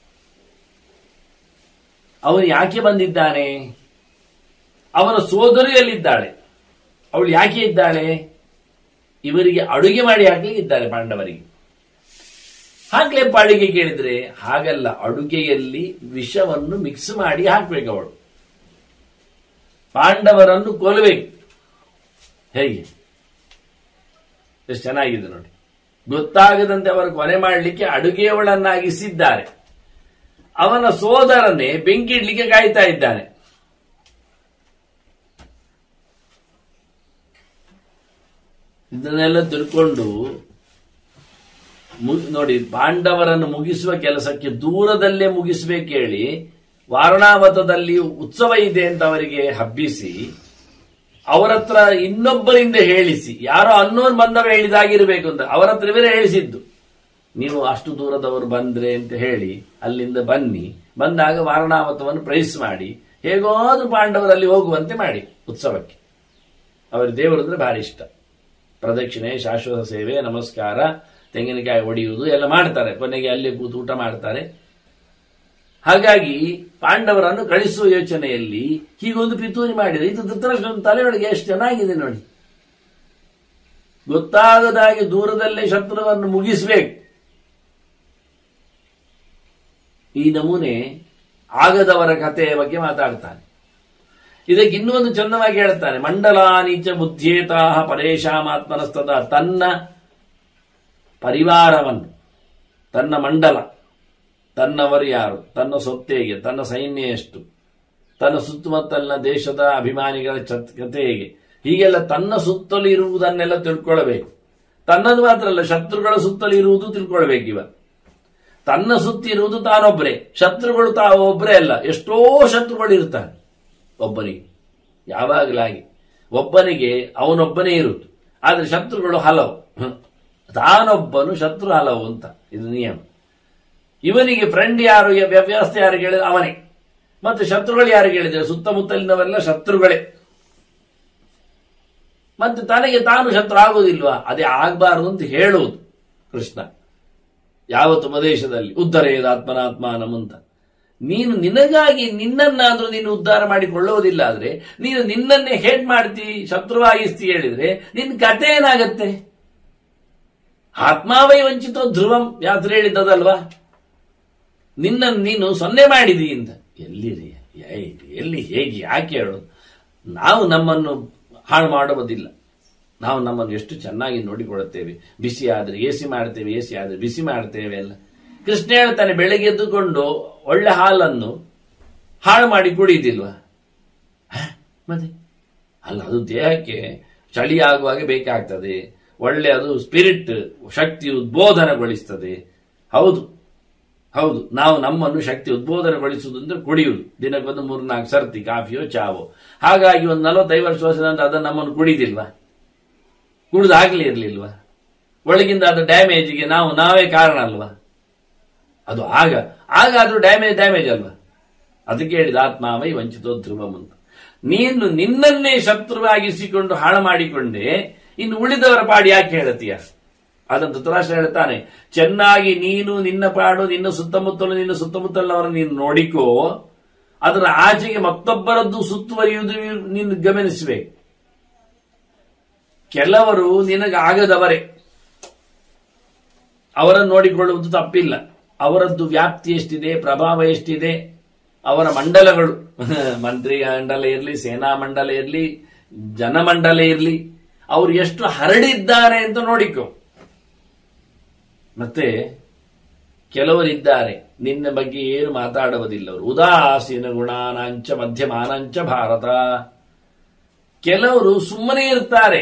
Speaker 1: ಅವನು ಯಾಕೆ ಬಂದಿದ್ದಾನೆ ಅವನ ಸೋದರಿಯಲ್ಲಿದ್ದಾಳೆ ಅವಳು ಯಾಕೆ ಇದ್ದಾಳೆ ಇವರಿಗೆ ಅಡುಗೆ ಮಾಡಿ ಹಾಕ್ಲಿಕ್ಕೆ ಇದ್ದಾಳೆ ಪಾಂಡವರಿಗೆ ಹಾಕ್ಲೆಪ್ಪ ಅಡುಗೆ ಕೇಳಿದ್ರೆ ಹಾಗಲ್ಲ ಅಡುಗೆಯಲ್ಲಿ ವಿಷವನ್ನು ಮಿಕ್ಸ್ ಮಾಡಿ ಹಾಕ್ಬೇಕು ಅವಳು ಪಾಂಡವರನ್ನು ಕೊಲ್ಲಬೇಕು ಹೇಗೆ ಎಷ್ಟು ಚೆನ್ನಾಗಿದೆ ನೋಡಿ ಗೊತ್ತಾಗದಂತೆ ಅವರು ಕೊನೆ ಮಾಡಲಿಕ್ಕೆ ಅಡುಗೆಯವಳನ್ನಾಗಿಸಿದ್ದಾರೆ ಅವನ ಸೋದರನೇ ಬೆಂಕಿ ಇಡ್ಲಿಕ್ಕೆ ಕಾಯ್ತಾ ಇದ್ದಾನೆ ಇದನ್ನೆಲ್ಲ ತಿಳ್ಕೊಂಡು ಮು- ನೋಡಿ ಪಾಂಡವರನ್ನು ಮುಗಿಸುವ ಕೆಲಸಕ್ಕೆ ದೂರದಲ್ಲೇ ಮುಗಿಸ್ಬೇಕು ಹೇಳಿ ವಾರಣಾವತದಲ್ಲಿ ಉತ್ಸವ ಇದೆ ಅಂತ ಅವರಿಗೆ ಹಬ್ಬಿಸಿ ಅವರ ಹತ್ರ ಇನ್ನೊಬ್ಬರಿಂದ ಹೇಳಿಸಿ ಯಾರೋ ಅನ್ನೋನ್ ಬಂದವ ಹೇಳಿದಾಗಿರ್ಬೇಕು ಅಂತ ಅವರ ಹತ್ರ ಇವರೇ ಹೇಳಿಸಿದ್ದು ನೀವು ಅಷ್ಟು ದೂರದವರು ಬಂದ್ರೆ ಅಂತ ಹೇಳಿ ಅಲ್ಲಿಂದ ಬನ್ನಿ ಬಂದಾಗ ವಾರಣಾವತವನ್ನು ಪ್ರೈಸ್ ಮಾಡಿ ಹೇಗಾದ್ರೂ ಪಾಂಡವರಲ್ಲಿ ಹೋಗುವಂತೆ ಮಾಡಿ ಉತ್ಸವಕ್ಕೆ ಅವರ ದೇವರಂದ್ರೆ ಭಾರಿ ಇಷ್ಟ ಪ್ರದಕ್ಷಿಣೆ ಶಾಶ್ವತ ಸೇವೆ ನಮಸ್ಕಾರ ತೆಂಗಿನಕಾಯಿ ಹೊಡೆಯುವುದು ಎಲ್ಲ ಮಾಡ್ತಾರೆ ಕೊನೆಗೆ ಅಲ್ಲಿ ಕೂತು ಊಟ ಮಾಡ್ತಾರೆ ಹಾಗಾಗಿ ಪಾಂಡವರನ್ನು ಕಳಿಸುವ ಯೋಚನೆಯಲ್ಲಿ ಹೀಗೊಂದು ಪಿತೂರಿ ಮಾಡಿದೆ ಇದು ಧೃತರಾಷ್ಟ್ರನ ತಲೆಯೊಳಗೆ ಎಷ್ಟು ಚೆನ್ನಾಗಿದೆ ನೋಡಿ ಗೊತ್ತಾಗದಾಗೆ ದೂರದಲ್ಲೇ ಶತ್ರುವನ್ನು ಮುಗಿಸ್ಬೇಕು ಈ ನಮೂನೆ ಆಗದವರ ಕಥೆಯ ಬಗ್ಗೆ ಮಾತಾಡ್ತಾನೆ ಇದಕ್ಕೆ ಇನ್ನೂ ಒಂದು ಚಂದವಾಗಿ ಹೇಳ್ತಾನೆ ಮಂಡಲಾನೀಚ ಬುದ್ಧೇತಾಹ ಪರೇಶಾಮಾತ್ಮನಸ್ತದ ತನ್ನ ಪರಿವಾರವನ್ನು ತನ್ನ ಮಂಡಲ ತನ್ನವರು ಯಾರು ತನ್ನ ಸೊತ್ತೇಗೆ ತನ್ನ ಸೈನ್ಯ ಎಷ್ಟು ತನ್ನ ಸುತ್ತಮುತ್ತಲಿನ ದೇಶದ ಅಭಿಮಾನಿಗಳ ಚತ್- ಕಥೆ ಹೇಗೆ ಹೀಗೆಲ್ಲ ತನ್ನ ಸುತ್ತಲೂ ಇರುವುದನ್ನೆಲ್ಲ ತಿಳ್ಕೊಳ್ಬೇಕು ತನ್ನದು ಮಾತ್ರ ಅಲ್ಲ ಶತ್ರುಗಳ ಸುತ್ತಲೂ ಇರುವುದು ತಿಳ್ಕೊಳ್ಬೇಕು ಇವ ತನ್ನ ಸುತ್ತಿರುವುದು ತಾನೊಬ್ಬರೇ ಶತ್ರುಗಳು ತಾವು ಒಬ್ಬರೇ ಅಲ್ಲ ಎಷ್ಟೋ ಶತ್ರುಗಳು ಇರ್ತಾರೆ ಒಬ್ಬನಿಗೆ ಯಾವಾಗಲಾಗಿ ಒಬ್ಬನಿಗೆ ಅವನೊಬ್ಬನೇ ಇರುವುದು ಆದ್ರೆ ಶತ್ರುಗಳು ಹಲವು ಹ್ಮ್. ತಾನೊಬ್ಬನು ಶತ್ರು ಹಲವು ಅಂತ ಇದು ನಿಯಮ ಇವನಿಗೆ ಫ್ರೆಂಡ್ ಯಾರು ಯ- ವ್ಯವಸ್ಥೆ ಯಾರು ಹೇಳಿದ್ರೆ ಅವನೇ ಮತ್ತೆ ಶತ್ರುಗಳು ಯಾರು ಹೇಳಿದ್ರೆ ಸುತ್ತಮುತ್ತಲಿನವೆಲ್ಲ ಶತ್ರುಗಳೇ ಮತ್ತೆ ತನಗೆ ತಾನು ಶತ್ರು ಆಗುವುದಿಲ್ವಾ ಅದೇ ಆಗಬಾರದು ಅಂತ ಹೇಳುವುದು ಕೃಷ್ಣ ಯಾವತ್ತು ಉಪದೇಶದಲ್ಲಿ ಉದ್ಧರೇದ ಆತ್ಮನಾತ್ಮಾನಂ ಅಂತ ನೀನು ನಿನಗಾಗಿ ನಿನ್ನನ್ನಾದ್ರೂ ನೀನು ಉದ್ಧಾರ ಮಾಡಿಕೊಳ್ಳುವುದಿಲ್ಲ ಆದ್ರೆ ನೀನು ನಿನ್ನನ್ನೇ ಹೇಟ್ ಮಾಡ್ತಿ ಶತ್ರುವಾಗಿಸ್ತಿ ಹೇಳಿದ್ರೆ ನಿನ್ ಕತೆ ಏನಾಗತ್ತೆ ಆತ್ಮಾವೈ ವಂಚಿತೋ ಧ್ರುವಂ ಯಾತ್ರೆ ಹೇಳಿದ್ದದಲ್ವಾ ನಿನ್ನನ್ನು ನೀನು ಸೊನ್ನೆ ಮಾಡಿದಿ ಅಂತ ಎಲ್ಲಿರಿ ಏಯ್, ಎಲ್ಲಿ ಹೇಗೆ ಯಾಕೆ ಹೇಳು ನಾವು ನಮ್ಮನ್ನು ಹಾಳು ಮಾಡುವುದಿಲ್ಲ ನಾವು ನಮ್ಮನ್ನು ಎಷ್ಟು ಚೆನ್ನಾಗಿ ನೋಡಿಕೊಳ್ಳುತ್ತೇವೆ ಬಿಸಿ ಆದ್ರೆ ಎಸಿ ಮಾಡ್ತೇವೆ ಎಸಿ ಆದ್ರೆ ಬಿಸಿ ಮಾಡ್ತೇವೆ ಎಲ್ಲ ಕೃಷ್ಣ ಹೇಳ್ತಾನೆ ಬೆಳಗ್ಗೆ ಎದ್ದುಕೊಂಡು ಒಳ್ಳೆ ಹಾಲನ್ನು ಹಾಳು ಮಾಡಿ ಕುಡಿಯುವುದಿಲ್ವಾ ಹ? ಮತ್ತೆ ಅಲ್ಲ ಅದು ದೇಹಕ್ಕೆ ಚಳಿ ಆಗುವಾಗ ಬೇಕಾಗ್ತದೆ ಒಳ್ಳೆ ಅದು ಸ್ಪಿರಿಟ್ ಶಕ್ತಿ ಉದ್ಬೋಧನಗೊಳಿಸ್ತದೆ ಹೌದು ಹೌದು ನಾವು ನಮ್ಮನ್ನು ಶಕ್ತಿ ಉದ್ಬೋಧನಗೊಳಿಸುವುದು ಅಂದ್ರೆ ಕುಡಿಯುವುದು ದಿನಕ್ಕೊಂದು ಮೂರ್ನಾಲ್ಕು ಸರ್ತಿ ಕಾಫಿಯೋ ಚಾವೋ ಹಾಗಾಗಿ ಒಂದು ನಲವತ್ತೈದು ವರ್ಷ ವರ್ಷದ ನಂತರ ಅದನ್ನು ನಮ್ಮನ್ನು ಕುಡಿದಿಲ್ವಾ ಕುಡಿದು ಆಗ್ಲೇ ಇರ್ಲಿಲ್ವಾ ಒಳಗಿಂದ ಅದು ಡ್ಯಾಮೇಜಿಗೆ ನಾವು ನಾವೇ ಕಾರಣ ಅಲ್ವಾ ಅದು ಆಗ ಆಗ ಅದು ಡ್ಯಾಮೇಜ್ ಡ್ಯಾಮೇಜ್ ಅಲ್ವಾ ಅದಕ್ಕೆ ಹೇಳಿದ ಆತ್ಮಾವೈ ವಂಚಿತೋ ಧ್ರುವಂ ಅಂತ ನೀನು ನಿನ್ನನ್ನೇ ಶತ್ರುವಾಗಿಸಿಕೊಂಡು ಹಾಳು ಮಾಡಿಕೊಂಡೆ ಇನ್ನು ಉಳಿದವರ ಪಾಡಿ ಯಾಕೆ ಹೇಳತೀಯ ಅದನ್ನು ಧೃತರಾಷ್ಟ್ರ ಹೇಳ್ತಾನೆ ಚೆನ್ನಾಗಿ ನೀನು ನಿನ್ನ ಪಾಡು ನಿನ್ನ ಸುತ್ತಮುತ್ತಲು ನಿನ್ನ ಸುತ್ತಮುತ್ತಲಿನವರನ್ನು ನೀನು ನೋಡಿಕೋ ಅದರ ಆಚೆಗೆ ಮತ್ತೊಬ್ಬರದ್ದು ಸುತ್ತುವರಿಯುವುದು ನೀನು ಗಮನಿಸಬೇಕು ಕೆಲವರು ನಿನಗಾಗದವರೇ ಅವರನ್ನು ನೋಡಿಕೊಳ್ಳುವುದು ತಪ್ಪಿಲ್ಲ ಅವರದ್ದು ವ್ಯಾಪ್ತಿ ಎಷ್ಟಿದೆ ಪ್ರಭಾವ ಎಷ್ಟಿದೆ ಅವರ ಮಂಡಲಗಳು ಮಂತ್ರಿ ಮಂಡಲ ಇರಲಿ ಸೇನಾ ಮಂಡಲ ಇರಲಿ ಜನಮಂಡಲ ಇರಲಿ ಅವರು ಎಷ್ಟು ಹರಡಿದ್ದಾರೆ ಅಂತ ನೋಡಿಕೊ ಮತ್ತೆ ಕೆಲವರಿದ್ದಾರೆ ನಿನ್ನ ಬಗ್ಗೆ ಏನು ಮಾತಾಡುವುದಿಲ್ಲ ಅವರು ಉದಾಸೀನ ಗುಣಾನಾಂಚ ಮಧ್ಯಮಾನಾಂಚ ಭಾರತ ಕೆಲವರು ಸುಮ್ಮನೆ ಇರ್ತಾರೆ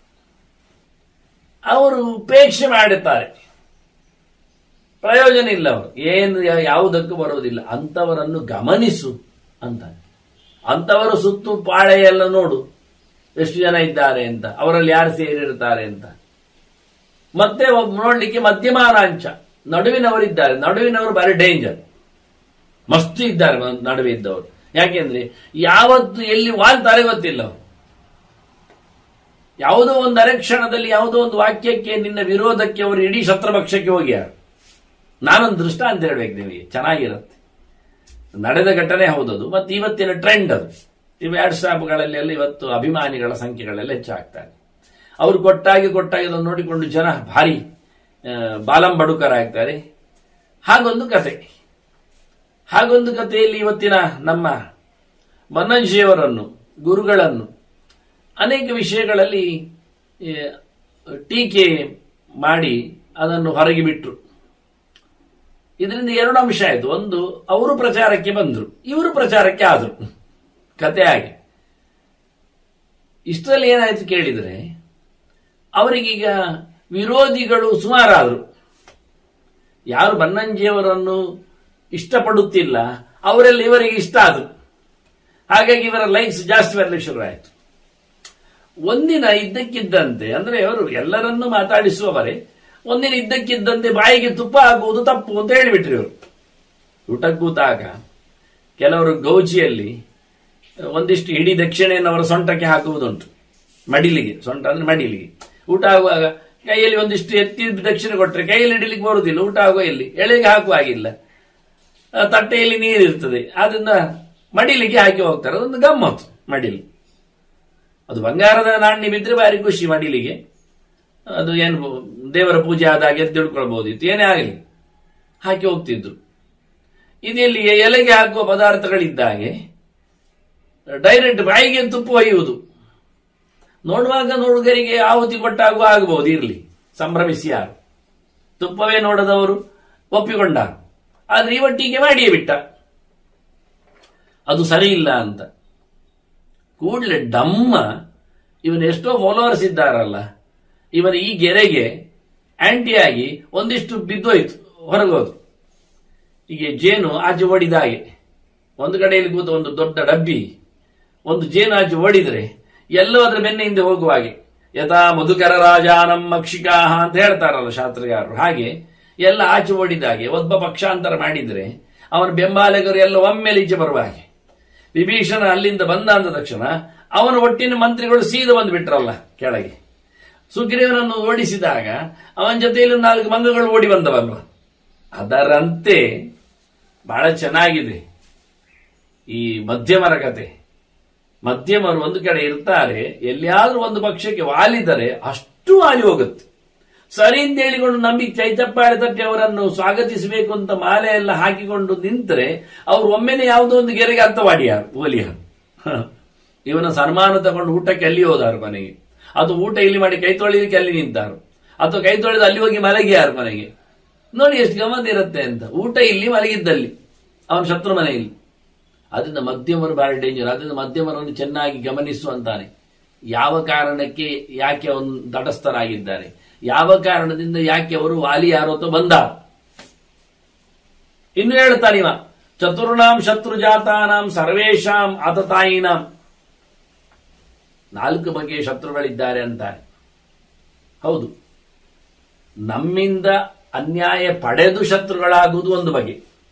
Speaker 1: ಅವರು ಉಪೇಕ್ಷೆ ಮಾಡುತ್ತಾರೆ ಪ್ರಯೋಜನ ಇಲ್ಲ ಅವರು ಏನು ಯಾ- ಯಾವುದಕ್ಕೂ ಬರುವುದಿಲ್ಲ ಅಂತವರನ್ನು ಗಮನಿಸು ಅಂತ ಅಂತವರು ಸುತ್ತು ಪಾಳೆ ಎಲ್ಲ ನೋಡು ಎಷ್ಟು ಜನ ಇದ್ದಾರೆ ಅಂತ ಅವರಲ್ಲಿ ಯಾರು ಸೇರಿರ್ತಾರೆ ಅಂತ ಮತ್ತೆ ಒಬ್ಬ ನೋಡ್ಲಿಕ್ಕೆ ಮಧ್ಯಮಾನಾಂಚ ನಡುವಿನವರಿದ್ದಾರೆ ನಡುವಿನವರು ಬಾರಿ ಡೇಂಜರ್ ಮಸ್ತ್ ಇದ್ದಾರೆ ಮ- ನಡುವೆ ಇದ್ದವರು ಯಾಕೆಂದ್ರೆ ಯಾವತ್ತು ಎಲ್ಲಿ ವಾಲ್ತಾರೆ ಗೊತ್ತಿಲ್ಲ ಅವ್ರು. ಯಾವುದೋ ಒಂದು ಅರೆಕ್ಷಣದಲ್ಲಿ ಯಾವುದೋ ಒಂದು ವಾಕ್ಯಕ್ಕೆ ನಿನ್ನ ವಿರೋಧಕ್ಕೆ ಅವರು ಇಡೀ ಶತ್ರುಪಕ್ಷಕ್ಕೆ ಹೋಗ್ಯಾರ ನಾನೊಂದು ದೃಷ್ಟಾಂತ ಹೇಳ್ಬೇಕು ನಿಮಗೆ ಚೆನ್ನಾಗಿರುತ್ತೆ ನಡೆದ ಘಟನೆ ಹೌದದು ಮತ್ತು ಇವತ್ತಿನ ಟ್ರೆಂಡ್ ಅದು ಈ ವ್ಯಾಟ್ಸಾಪ್ಗಳಲ್ಲಿ ಎಲ್ಲ ಇವತ್ತು ಅಭಿಮಾನಿಗಳ ಸಂಖ್ಯೆಗಳೆಲ್ಲ ಹೆಚ್ಚಾಗ್ತಾರೆ ಅವರು ಕೊಟ್ಟಾಗಿ ಕೊಟ್ಟಾಗಿ ಅದನ್ನು ನೋಡಿಕೊಂಡು ಜನ ಭಾರಿ ಆ, ಬಾಲಂಬಡುಕರಾಗ್ತಾರೆ ಹಾಗೊಂದು ಕತೆ ಹಾಗೊಂದು ಕಥೆಯಲ್ಲಿ ಇವತ್ತಿನ ನಮ್ಮ ಬನ್ನಂಜಿಯವರನ್ನು ಗುರುಗಳನ್ನು ಅನೇಕ ವಿಷಯಗಳಲ್ಲಿ ಏ, ಟೀಕೆ ಮಾಡಿ ಅದನ್ನು ಹೊರಗೆ ಬಿಟ್ಟರು ಇದರಿಂದ ಎರಡು ಅಂಶ ಆಯಿತು ಒಂದು ಅವರು ಪ್ರಚಾರಕ್ಕೆ ಬಂದರು ಇವರು ಪ್ರಚಾರಕ್ಕೆ ಆದರು ಕತೆ ಹಾಗೆ ಇಷ್ಟರಲ್ಲಿ ಏನಾಯ್ತು ಕೇಳಿದರೆ ಅವರಿಗೀಗ ವಿರೋಧಿಗಳು ಸುಮಾರಾದರು ಯಾರು ಬನ್ನಂಜಿಯವರನ್ನು ಇಷ್ಟಪಡುತ್ತಿಲ್ಲ ಅವರೆಲ್ಲ ಇವರಿಗೆ ಇಷ್ಟ ಆದರು ಹಾಗಾಗಿ ಇವರ ಲೈಕ್ಸ್ ಜಾಸ್ತಿ ಬರಲಿಕ್ಕೆ ಶುರುವಾಯಿತು ಒಂದಿನ ಇದ್ದಕ್ಕಿದ್ದಂತೆ ಅಂದ್ರೆ ಅವರು ಎಲ್ಲರನ್ನೂ ಮಾತಾಡಿಸುವವರೇ ಒಂದಿನ ಇದ್ದಕ್ಕಿದ್ದಂತೆ ಬಾಯಿಗೆ ತುಪ್ಪ ಹಾಕುವುದು ತಪ್ಪು ಅಂತ ಹೇಳಿಬಿಟ್ರಿ ಇವರು ಊಟಕ್ಕೆ ಕೂತಾಗ ಕೆಲವರು ಗೌಜಿಯಲ್ಲಿ ಒಂದಿಷ್ಟು ಇಡೀ ದಕ್ಷಿಣೆಯನ್ನು ಅವರ ಸೊಂಟಕ್ಕೆ ಹಾಕುವುದುಂಟು ಮಡಿಲಿಗೆ ಸೊಂಟ ಅಂದ್ರೆ ಮಡಿಲಿಗೆ ಊಟ ಆಗುವಾಗ ಕೈಯಲ್ಲಿ ಒಂದಿಷ್ಟು ಎತ್ತಿ ದಕ್ಷಿಣೆ ಕೊಟ್ಟರೆ ಕೈಯಲ್ಲಿ ಹಿಡಿಲಿಕ್ಕೆ ಬರುವುದಿಲ್ಲ ಊಟ ಆಗುವ ಎಲ್ಲಿ ಎಳೆಗೆ ಹಾಕುವ ಹಾಗಿಲ್ಲ ಆ ತಟ್ಟೆಯಲ್ಲಿ ನೀರಿರ್ತದೆ ಅದನ್ನ ಮಡಿಲಿಗೆ ಹಾಕಿ ಹೋಗ್ತಾರೆ ಅದೊಂದು ಗಮ್ಮತ್ತು ಮಡಿಲಿ ಅದು ಬಂಗಾರದ ನಾಣ್ಯ ಬಿದ್ರೆ ಭಾರಿ ಖುಷಿ ಮಡಿಲಿಗೆ ಅದು ಏನು ದೇವರ ಪೂಜೆ ಆದಾಗ ಎದ್ದು ತಿಳ್ಕೊಳ್ಬಹುದಿತ್ತು ಏನೇ ಆಗಲಿ ಹಾಕಿ ಹೋಗ್ತಿದ್ರು ಇದೆಲ್ಲಿ ಎಲೆಗೆ ಹಾಕುವ ಪದಾರ್ಥಗಳಿದ್ದಾಗೆ ಡೈರೆಕ್ಟ್ ಬಾಯಿಗೆ ತುಪ್ಪ ಒಯ್ಯುವುದು ನೋಡುವಾಗ ನೋಡುಗರಿಗೆ ಆಹುತಿ ಕೊಟ್ಟಾಗುವ ಆಗಬಹುದು ಇರಲಿ ಸಂಭ್ರಮಿಸಿ ಯಾರು ತುಪ್ಪವೇ ನೋಡದವರು ಒಪ್ಪಿಕೊಂಡ ಆದ್ರೆ ಇವಟ್ಟಿಗೆ ಮಾಡಿಯೇ ಬಿಟ್ಟ ಅದು ಸರಿ ಇಲ್ಲ ಅಂತ ಕೂಡಲೇ ಡಮ್ಮ ಇವನು ಎಷ್ಟೋ ಫಾಲೋವರ್ಸ್ ಇದ್ದಾರಲ್ಲ ಇವನ ಈ ಗೆರೆಗೆ ಆಂಟಿಯಾಗಿ ಒಂದಿಷ್ಟು ಬಿದ್ದೋಯ್ತು ಹೊರಗೋದು ಹೀಗೆ ಜೇನು ಆಚೆ ಓಡಿದ ಹಾಗೆ ಒಂದು ಕಡೆಯಲ್ಲಿ ಕೂತ ಒಂದು ದೊಡ್ಡ ಡಬ್ಬಿ ಒಂದು ಜೇನು ಆಚೆ ಓಡಿದ್ರೆ ಎಲ್ಲೋ ಅದರ ಬೆನ್ನ ಹಿಂದೆ ಹೋಗುವ ಹಾಗೆ ಯಥಾ ಮಧುಕರ ರಾಜ ನಮ್ಮ ಮಕ್ಷಿಕಾಹ ಅಂತ ಹೇಳ್ತಾರಲ್ಲ ಶಾಸ್ತ್ರಗಾರರು ಹಾಗೆ ಎಲ್ಲ ಆಚೆ ಓಡಿದ ಹಾಗೆ ಒಬ್ಬ ಪಕ್ಷಾಂತರ ಮಾಡಿದ್ರೆ ಅವನ ಬೆಂಬಲಿಗರು ಎಲ್ಲ ಒಮ್ಮೆಲೆ ಈಚೆ ಬರುವ ಹಾಗೆ ವಿಭೀಷಣ ಅಲ್ಲಿಂದ ಬಂದ ಅಂದ ತಕ್ಷಣ ಅವನ ಒಟ್ಟಿನ ಮಂತ್ರಿಗಳು ಸೀದ ಬಂದು ಬಿಟ್ರಲ್ಲ ಕೆಳಗೆ ಸುಗ್ರೀವನನ್ನು ಓಡಿಸಿದಾಗ ಅವನ ಜೊತೆಯಲ್ಲಿ ನಾಲ್ಕು ಮಂಗಗಳು ಓಡಿ ಬಂದವಲ್ವ ಅದರಂತೆ ಬಹಳ ಚೆನ್ನಾಗಿದೆ ಈ ಮಧ್ಯಮರ ಕತೆ ಮಧ್ಯಮರು ಒಂದು ಕಡೆ ಇರ್ತಾರೆ ಎಲ್ಲಿಯಾದ್ರೂ ಒಂದು ಪಕ್ಷಕ್ಕೆ ವಾಲಿದರೆ ಅಷ್ಟು ವಾಲಿ ಹೋಗುತ್ತೆ ಸರಿ ಅಂತ ಹೇಳಿಕೊಂಡು ನಂಬಿ ಚೈತಪ್ಪಾಳೆ ತಟ್ಟಿ ಅವರನ್ನು ಸ್ವಾಗತಿಸಬೇಕು ಅಂತ ಮಾಲೆ ಎಲ್ಲ ಹಾಕಿಕೊಂಡು ನಿಂತರೆ ಅವರು ಒಮ್ಮೆನೆ ಯಾವುದೋ ಒಂದು ಗೆರೆಗೆ ಅರ್ಥವಾಡಿಯಾರು ಓಲಿಯಾರು ಇವನ ಸನ್ಮಾನ ತಗೊಂಡು ಊಟಕ್ಕೆ ಅಲ್ಲಿ ಹೋದಾರು ಮನೆಗೆ ಅದು ಊಟ ಇಲ್ಲಿ ಮಾಡಿ ಕೈ ತೊಳಿಲಿಕ್ಕೆ ಅಲ್ಲಿ ನಿಂತಾರು ಅಥವಾ ಕೈ ತೊಳೆದು ಅಲ್ಲಿ ಹೋಗಿ ಮಲಗಿಯಾರು ಮನೆಗೆ ನೋಡಿ ಎಷ್ಟು ಗಮನ ಇರುತ್ತೆ ಅಂತ ಊಟ ಇಲ್ಲಿ ಮಲಗಿದ್ದಲ್ಲಿ ಅವನ ಶತ್ರು ಮನೆಯಲ್ಲಿ ಅದರಿಂದ ಮಧ್ಯಮರು ಭಾರಿ ಡೇಂಜರ್ ಅದರಿಂದ ಮಧ್ಯಮರನ್ನು ಚೆನ್ನಾಗಿ ಗಮನಿಸುವಂತಾನೆ ಯಾವ ಕಾರಣಕ್ಕೆ ಯಾಕೆ ಅವನು ತಟಸ್ಥರಾಗಿದ್ದಾರೆ ಯಾವ ಕಾರಣದಿಂದ ಯಾಕೆ ಅವರು ವಾಲಿ ಯಾರೊತ್ತು ಬಂದ ಇನ್ನು ಹೇಳ್ತಾನಿವ ಚತುರ್ಣಾಂ ಶತ್ರು ಜಾತಾನಾಂ ಸರ್ವೇಶಾಂ ಆತತಾಯಿನಾಂ ನಾಲ್ಕು ಬಗೆಯ ಶತ್ರುಗಳಿದ್ದಾರೆ ಅಂತಾರೆ ಹೌದು ನಮ್ಮಿಂದ ಅನ್ಯಾಯ ಪಡೆದು ಶತ್ರುಗಳಾಗುವುದು ಒಂದು ಬಗೆ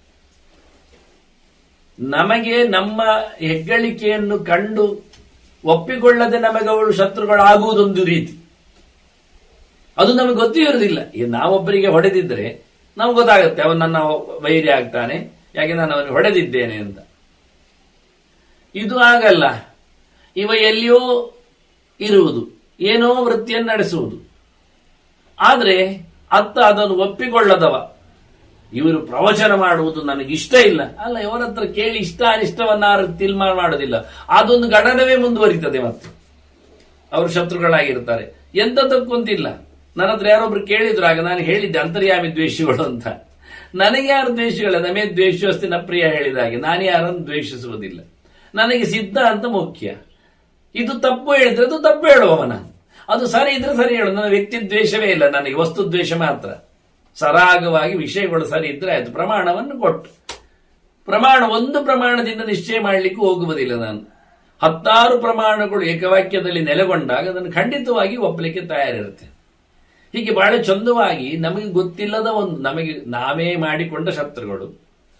Speaker 1: ನಮಗೆ ನಮ್ಮ ಹೆಗ್ಗಳಿಕೆಯನ್ನು ಕಂಡು ಒಪ್ಪಿಕೊಳ್ಳದೆ ನಮಗೆ ಅವಳು ಶತ್ರುಗಳಾಗುವುದೊಂದು ರೀತಿ ಅದು ನಮಗೆ ಗೊತ್ತೂ ಇರುವುದಿಲ್ಲ ಈಗ ನಾವೊಬ್ಬರಿಗೆ ಹೊಡೆದಿದ್ರೆ ನಮ್ಗೆ ಗೊತ್ತಾಗುತ್ತೆ ಅವನು ನನ್ನ ವೈರಿ ಆಗ್ತಾನೆ ಯಾಕೆ ನಾನು ಅವನು ಹೊಡೆದಿದ್ದೇನೆ ಅಂತ ಇದು ಆಗಲ್ಲ ಇವ ಎಲ್ಲಿಯೋ ಇರುವುದು ಏನೋ ವೃತ್ತಿಯನ್ನು ನಡೆಸುವುದು ಆದರೆ ಅತ್ತ ಅದನ್ನು ಒಪ್ಪಿಕೊಳ್ಳದವ ಇವರು ಪ್ರವಚನ ಮಾಡುವುದು ನನಗೆ ಇಷ್ಟ ಇಲ್ಲ ಅಲ್ಲ ಇವರ ಹತ್ರ ಕೇಳಿ ಇಷ್ಟ ಅನಿಷ್ಟವನ್ನ ತೀರ್ಮಾನ ಮಾಡೋದಿಲ್ಲ ಅದೊಂದು ಗಣನವೇ ಮುಂದುವರಿತದೆ ಮತ್ತೆ ಅವರು ಶತ್ರುಗಳಾಗಿರ್ತಾರೆ ಎಂತದಕ್ಕೊಂತಿಲ್ಲ ನನ್ನ ಹತ್ರ ಯಾರೊಬ್ರು ಕೇಳಿದ್ರು ಆಗ ನಾನು ಹೇಳಿದ್ದೆ ಅಂತರ್ಯಾಮಿ ದ್ವೇಷಗಳು ಅಂತ ನನಗೆ ಯಾರು ದ್ವೇಷಗಳ ನಮೇ ದ್ವೇಷವಸ್ತಿ ನ ಪ್ರಿಯ ಹೇಳಿದ ಹಾಗೆ ನಾನು ಯಾರನ್ನು ದ್ವೇಷಿಸುವುದಿಲ್ಲ ನನಗೆ ಸಿದ್ಧ ಅಂತ ಮುಖ್ಯ ಇದು ತಪ್ಪು ಹೇಳಿದ್ರೆ ಅದು ತಪ್ಪು ಹೇಳುವವನ ಅದು ಸರಿ ಇದ್ರೆ ಸರಿ ಹೇಳು ನನ್ನ ವ್ಯಕ್ತಿ ದ್ವೇಷವೇ ಇಲ್ಲ ನನಗೆ ವಸ್ತು ದ್ವೇಷ ಮಾತ್ರ ಸರಾಗವಾಗಿ ವಿಷಯಗಳು ಸರಿ ಇದ್ರೆ ಆಯ್ತು ಪ್ರಮಾಣವನ್ನು ಕೊಟ್ಟು ಪ್ರಮಾಣ ಒಂದು ಪ್ರಮಾಣದಿಂದ ನಿಶ್ಚಯ ಮಾಡಲಿಕ್ಕೆ ಹೋಗುವುದಿಲ್ಲ ನಾನು ಹತ್ತಾರು ಪ್ರಮಾಣಗಳು ಏಕವಾಕ್ಯದಲ್ಲಿ ನೆಲೆಗೊಂಡಾಗ ಅದನ್ನು ಖಂಡಿತವಾಗಿ ಒಪ್ಪಲಿಕ್ಕೆ ತಯಾರಿರುತ್ತೆ ಹೀಗೆ ಬಹಳ ಚಂದವಾಗಿ ನಮಗೆ ಗೊತ್ತಿಲ್ಲದ ಒಂದು ನಮಗೆ ನಾವೇ ಮಾಡಿಕೊಂಡ ಶತ್ರುಗಳು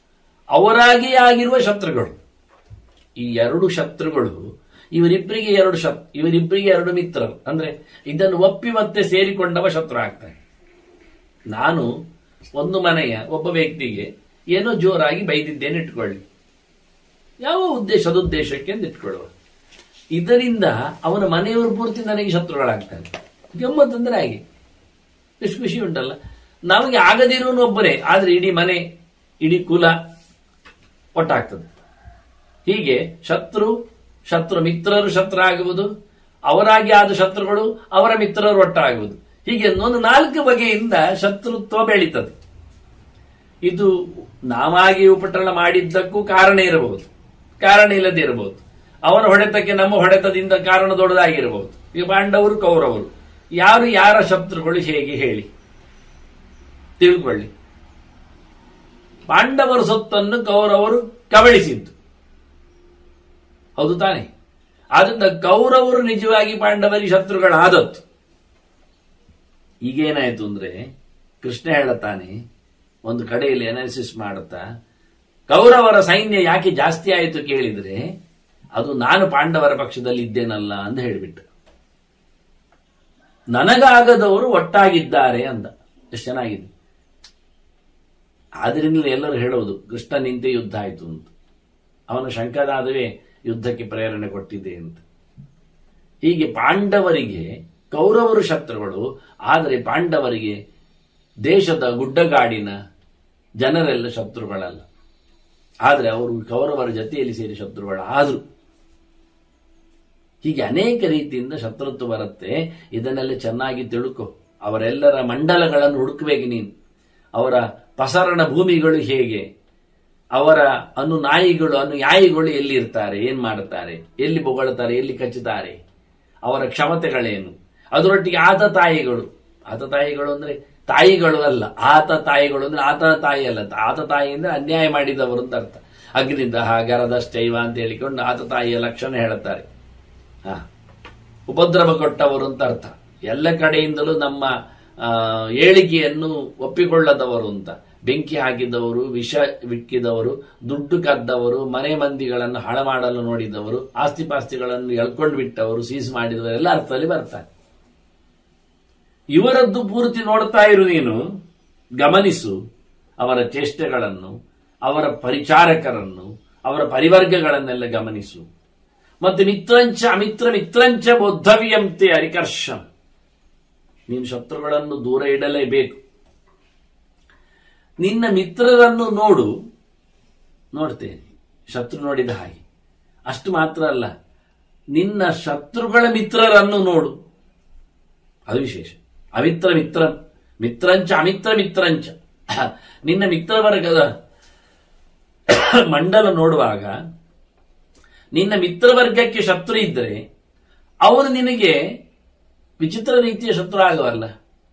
Speaker 1: ಅವರಾಗಿ ಆಗಿರುವ ಶತ್ರುಗಳು ಈ ಎರಡು ಶತ್ರುಗಳು ಇವರಿಬ್ಬರಿಗೆ ಎರಡು ಶತ್ ಇವರಿಬ್ಬರಿಗೆ ಎರಡು ಮಿತ್ರರು ಅಂದ್ರೆ ಇದನ್ನು ಒಪ್ಪಿ ಮತ್ತೆ ಸೇರಿಕೊಂಡವ ಶತ್ರು ಆಗ್ತಾನೆ ನಾನು ಒಂದು ಮನೆಯ ಒಬ್ಬ ವ್ಯಕ್ತಿಗೆ ಏನೋ ಜೋರಾಗಿ ಬೈದಿದ್ದೇನೆ ಇಟ್ಕೊಳ್ಳಿ ಯಾವ ಉದ್ದೇಶ ಸದುದ್ದೇಶಕ್ಕೆ ಅಂತ ಇಟ್ಕೊಳ್ಳುವ ಇದರಿಂದ ಅವನ ಮನೆಯವರು ಪೂರ್ತಿ ನನಗೆ ಶತ್ರುಗಳಾಗ್ತಾರೆ ಗಮ್ಮತ್ತಂದ್ರೆ ಹಾಗೆ ಎಷ್ಟು ಖುಷಿ ಉಂಟಲ್ಲ ನಮಗೆ ಆಗದಿರೋನು ಒಬ್ಬನೇ ಆದ್ರೆ ಇಡೀ ಮನೆ ಇಡೀ ಕುಲ ಒಟ್ಟಾಗ್ತದೆ ಹೀಗೆ ಶತ್ರು ಶತ್ರು ಮಿತ್ರರು ಶತ್ರು ಆಗುವುದು ಅವರಾಗಿ ಆದ ಶತ್ರುಗಳು ಅವರ ಮಿತ್ರರು ಒಟ್ಟಾಗುವುದು ಹೀಗೆ ಒಂದು ನಾಲ್ಕು ಬಗೆಯಿಂದ ಶತ್ರುತ್ವ ಬೆಳೀತದೆ ಇದು ನಾವಾಗಿ ಉಪಟಳ ಮಾಡಿದ್ದಕ್ಕೂ ಕಾರಣ ಇರಬಹುದು ಕಾರಣ ಇಲ್ಲದೆ ಇರಬಹುದು ಅವನ ಹೊಡೆತಕ್ಕೆ ನಮ್ಮ ಹೊಡೆತದಿಂದ ಕಾರಣ ದೊಡ್ಡದಾಗಿರಬಹುದು ಈಗ ಪಾಂಡವರು ಕೌರವರು ಯಾರು ಯಾರ ಶತ್ರುಗಳು ಹೇಗೆ ಹೇಳಿ ತಿಳ್ಕೊಳ್ಳಿ ಪಾಂಡವರ ಸೊತ್ತನ್ನು ಕೌರವರು ಕಬಳಿಸಿದ್ದು ಹೌದು ತಾನೆ ಆದ್ರಿಂದ ಕೌರವರು ನಿಜವಾಗಿ ಪಾಂಡವರಿಗೆ ಶತ್ರುಗಳಾದದ್ದು ಈಗೇನಾಯ್ತು ಅಂದ್ರೆ ಕೃಷ್ಣ ಹೇಳತಾನೆ ಒಂದು ಕಡೆಯಲ್ಲಿ ಅನಾಲಿಸಿಸ್ ಮಾಡುತ್ತಾ ಕೌರವರ ಸೈನ್ಯ ಯಾಕೆ ಜಾಸ್ತಿ ಆಯಿತು ಕೇಳಿದ್ರೆ ಅದು ನಾನು ಪಾಂಡವರ ಪಕ್ಷದಲ್ಲಿ ಇದ್ದೇನಲ್ಲ ಅಂತ ಹೇಳಿಬಿಟ್ಟು ನನಗಾಗದವರು ಒಟ್ಟಾಗಿದ್ದಾರೆ ಅಂದ ಎಷ್ಟು ಚೆನ್ನಾಗಿದೆ ಆದ್ರಿಂದಲೇ ಎಲ್ಲರೂ ಹೇಳೋದು ಕೃಷ್ಣ ನಿಂತೆ ಯುದ್ಧ ಆಯಿತು ಅಂತ ಅವನ ಶಂಕರಾದವೇ ಯುದ್ಧಕ್ಕೆ ಪ್ರೇರಣೆ ಕೊಟ್ಟಿದೆ ಅಂತ ಹೀಗೆ ಪಾಂಡವರಿಗೆ ಕೌರವರು ಶತ್ರುಗಳು ಆದರೆ ಪಾಂಡವರಿಗೆ ದೇಶದ ಗುಡ್ಡಗಾಡಿನ ಜನರೆಲ್ಲ ಶತ್ರುಗಳಲ್ಲ ಆದರೆ ಅವರು ಕೌರವರ ಜೊತೆಯಲ್ಲಿ ಸೇರಿ ಶತ್ರುಗಳಾದರು ಹೀಗೆ ಅನೇಕ ರೀತಿಯಿಂದ ಶತ್ರುತ್ವ ಬರುತ್ತೆ ಇದನ್ನೆಲ್ಲ ಚೆನ್ನಾಗಿ ತಿಳ್ಕೊ ಅವರೆಲ್ಲರ ಮಂಡಲಗಳನ್ನು ಹುಡುಕಬೇಕು ನೀನು ಅವರ ಪಸರಣ ಭೂಮಿಗಳು ಹೇಗೆ ಅವರ ಅನುನಾಯಿಗಳು ಅನುಯಾಯಿಗಳು ಎಲ್ಲಿ ಇರ್ತಾರೆ ಏನ್ ಮಾಡುತ್ತಾರೆ ಎಲ್ಲಿ ಬೊಗಳುತ್ತಾರೆ ಎಲ್ಲಿ ಕಚ್ಚುತ್ತಾರೆ ಅವರ ಕ್ಷಮತೆಗಳೇನು ಅದರೊಟ್ಟಿಗೆ ಆತ ತಾಯಿಗಳು ಆತ ತಾಯಿಗಳು ಅಂದ್ರೆ ತಾಯಿಗಳು ಅಲ್ಲ ಆತ ತಾಯಿಗಳು ಅಂದ್ರೆ ಆತನ ತಾಯಿ ಅಲ್ಲ ಆತ ತಾಯಿ ಅಂದ್ರೆ ಅನ್ಯಾಯ ಮಾಡಿದವರು ಅಂತ ಅರ್ಥ ಅಗ್ನಿದಹ ಗರದಷ್ಟೈವ ಅಂತ ಹೇಳಿಕೊಂಡು ಆತ ತಾಯಿಯ ಲಕ್ಷಣ ಹೇಳುತ್ತಾರೆ ಹ ಉಪದ್ರವ ಕೊಟ್ಟವರು ಅಂತ ಅರ್ಥ ಎಲ್ಲ ಕಡೆಯಿಂದಲೂ ನಮ್ಮ ಆ, ಏಳಿಗೆಯನ್ನು ಒಪ್ಪಿಕೊಳ್ಳದವರು ಅಂತ ಬೆಂಕಿ ಹಾಕಿದವರು ವಿಷ ಬಿಕ್ಕಿದವರು ದುಡ್ಡು ಕದ್ದವರು ಮನೆ ಮಂದಿಗಳನ್ನು ಹಾಳು ಮಾಡಲು ನೋಡಿದವರು ಆಸ್ತಿ ಪಾಸ್ತಿಗಳನ್ನು ಎಳ್ಕೊಂಡು ಬಿಟ್ಟವರು ಸೀಸ್ ಮಾಡಿದವರು ಎಲ್ಲ ಅರ್ಥದಲ್ಲಿ ಬರ್ತಾರೆ ಇವರದ್ದು ಪೂರ್ತಿ ನೋಡ್ತಾ ಇರು ನೀನು ಗಮನಿಸು ಅವರ ಚೇಷ್ಟೆಗಳನ್ನು ಅವರ ಪರಿಚಾರಕರನ್ನು ಅವರ ಪರಿವರ್ಗಗಳನ್ನೆಲ್ಲ ಗಮನಿಸು ಮತ್ತೆ ಮಿತ್ರಂಚ ಅಮಿತ್ರ ಮಿತ್ರಂಚ ಬೌದ್ಧವಿಯಂತೆ ಅರಿಕರ್ಷಂ ನೀನು ಶತ್ರುಗಳನ್ನು ದೂರ ಇಡಲೇಬೇಕು ನಿನ್ನ ಮಿತ್ರರನ್ನು ನೋಡು ನೋಡ್ತೇನೆ ಶತ್ರು ನೋಡಿದ ಹಾಗೆ ಅಷ್ಟು ಮಾತ್ರ ಅಲ್ಲ ನಿನ್ನ ಶತ್ರುಗಳ ಮಿತ್ರರನ್ನು ನೋಡು ಅದು ವಿಶೇಷ ಅಮಿತ್ರ ಮಿತ್ರ ಮಿತ್ರಂಚ ಅಮಿತ್ರ ಮಿತ್ರಂಚ ನಿನ್ನ ಮಿತ್ರ ವರ್ಗದ ಮಂಡಲ ನೋಡುವಾಗ ನಿನ್ನ ಮಿತ್ರವರ್ಗಕ್ಕೆ ಶತ್ರು ಇದ್ದರೆ ಅವರು ನಿನಗೆ ವಿಚಿತ್ರ ರೀತಿಯ ಶತ್ರು ಆಗವಲ್ಲ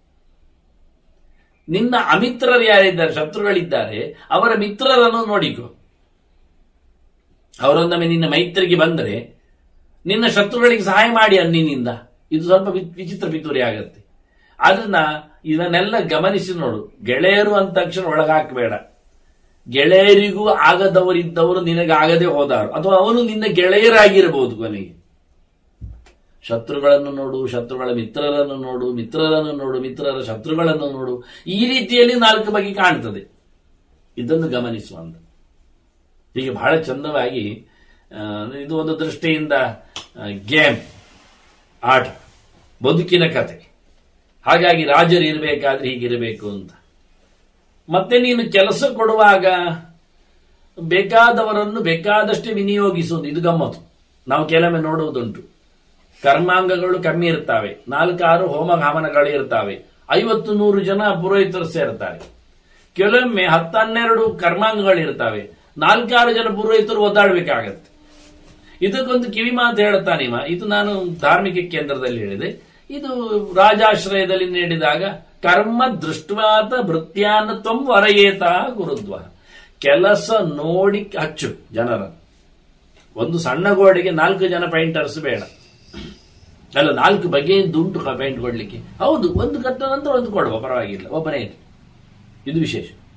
Speaker 1: ನಿನ್ನ ಅಮಿತ್ರರು ಯಾರಿದ್ದಾರೆ ಶತ್ರುಗಳಿದ್ದಾರೆ ಅವರ ಮಿತ್ರರನ್ನು ನೋಡಿಕೊ ಅವರೊಂದೊಮ್ಮೆ ನಿನ್ನ ಮೈತ್ರಿಗೆ ಬಂದರೆ ನಿನ್ನ ಶತ್ರುಗಳಿಗೆ ಸಹಾಯ ಮಾಡಿ ಅನ್ನಿನಿಂದ ಇದು ಸ್ವಲ್ಪ ವಿ- ವಿಚಿತ್ರ ಪಿತೂರಿ ಆಗತ್ತೆ ಆದ್ರಿಂದ ಇದನ್ನೆಲ್ಲ ಗಮನಿಸಿ ನೋಡು ಗೆಳೆಯರು ಅಂದ ತಕ್ಷಣ ಒಳಗಾಕಬೇಡ ಗೆಳೆಯರಿಗೂ ಆಗದವರಿದ್ದವರು ನಿನಗಾಗದೆ ಹೋದಾರು ಅಥವಾ ಅವನು ನಿನ್ನ ಗೆಳೆಯರಾಗಿರಬಹುದು ಕೊನೆಗೆ ಶತ್ರುಗಳನ್ನು ನೋಡು ಶತ್ರುಗಳ ಮಿತ್ರರನ್ನು ನೋಡು ಮಿತ್ರರನ್ನು ನೋಡು ಮಿತ್ರರ ಶತ್ರುಗಳನ್ನು ನೋಡು ಈ ರೀತಿಯಲ್ಲಿ ನಾಲ್ಕು ಬಗೆ ಕಾಣ್ತದೆ ಇದನ್ನು ಗಮನಿಸುವಂತ ಹೀಗೆ ಬಹಳ ಚಂದವಾಗಿ ಆ, ಇದು ಒಂದು ದೃಷ್ಟಿಯಿಂದ ಗೇಮ್ ಆಟ ಬದುಕಿನ ಕತೆ ಹಾಗಾಗಿ ರಾಜರು ಇರಬೇಕಾದ್ರೆ ಹೀಗಿರಬೇಕು ಅಂತ ಮತ್ತೆ ನೀನು ಕೆಲಸ ಕೊಡುವಾಗ ಬೇಕಾದವರನ್ನು ಬೇಕಾದಷ್ಟೇ ವಿನಿಯೋಗಿಸುವುದು ಇದು ಗಮ್ಮತ್ತು ನಾವು ಕೆಲವೊಮ್ಮೆ ನೋಡುವುದುಂಟು ಕರ್ಮಾಂಗಗಳು ಕಮ್ಮಿ ಇರ್ತವೆ ನಾಲ್ಕಾರು ಹೋಮ ಹವನಗಳು ಇರ್ತವೆ ಐವತ್ತು ನೂರು ಜನ ಪುರೋಹಿತರು ಸೇರ್ತಾರೆ ಕೆಲವೊಮ್ಮೆ ಹತ್ತನ್ನೆರಡು ಕರ್ಮಾಂಗಗಳು ಇರ್ತವೆ ನಾಲ್ಕಾರು ಜನ ಪುರೋಹಿತರು ಒದ್ದಾಡಬೇಕಾಗತ್ತೆ ಇದಕ್ಕೊಂದು ಕಿವಿ ಮಾತು ಹೇಳ್ತಾನೆ ಇವ ಇದು ನಾನು ಧಾರ್ಮಿಕ ಕೇಂದ್ರದಲ್ಲಿ ಹೇಳಿದೆ ಇದು ರಾಜಾಶ್ರಯದಲ್ಲಿ ನೀಡಿದಾಗ ಕರ್ಮ ದೃಷ್ಟವಾತ ಭೃತ್ಯಾನ ತ್ವಂ ವರಯೇತ ಗುರುದ್ವ ಕೆಲಸ ನೋಡಿ ಹಚ್ಚು ಜನರ ಒಂದು ಸಣ್ಣ ಗೋಡೆಗೆ ನಾಲ್ಕು ಜನ ಪೈಂಟರ್ಸ್ ಬೇಡ ಅಲ್ಲ ನಾಲ್ಕು ಬಗೆಯಿಂದ ಉಂಟು ಪೈಂಟ್ ಕೊಡ್ಲಿಕ್ಕೆ ಹೌದು ಒಂದು ಕಟ್ಟ ನಂತರ ಒಂದು ಕೊಡುವ ಪರವಾಗಿಲ್ಲ ಒಬ್ಬನೇ ಇರಿ. ಇದು ವಿಶೇಷ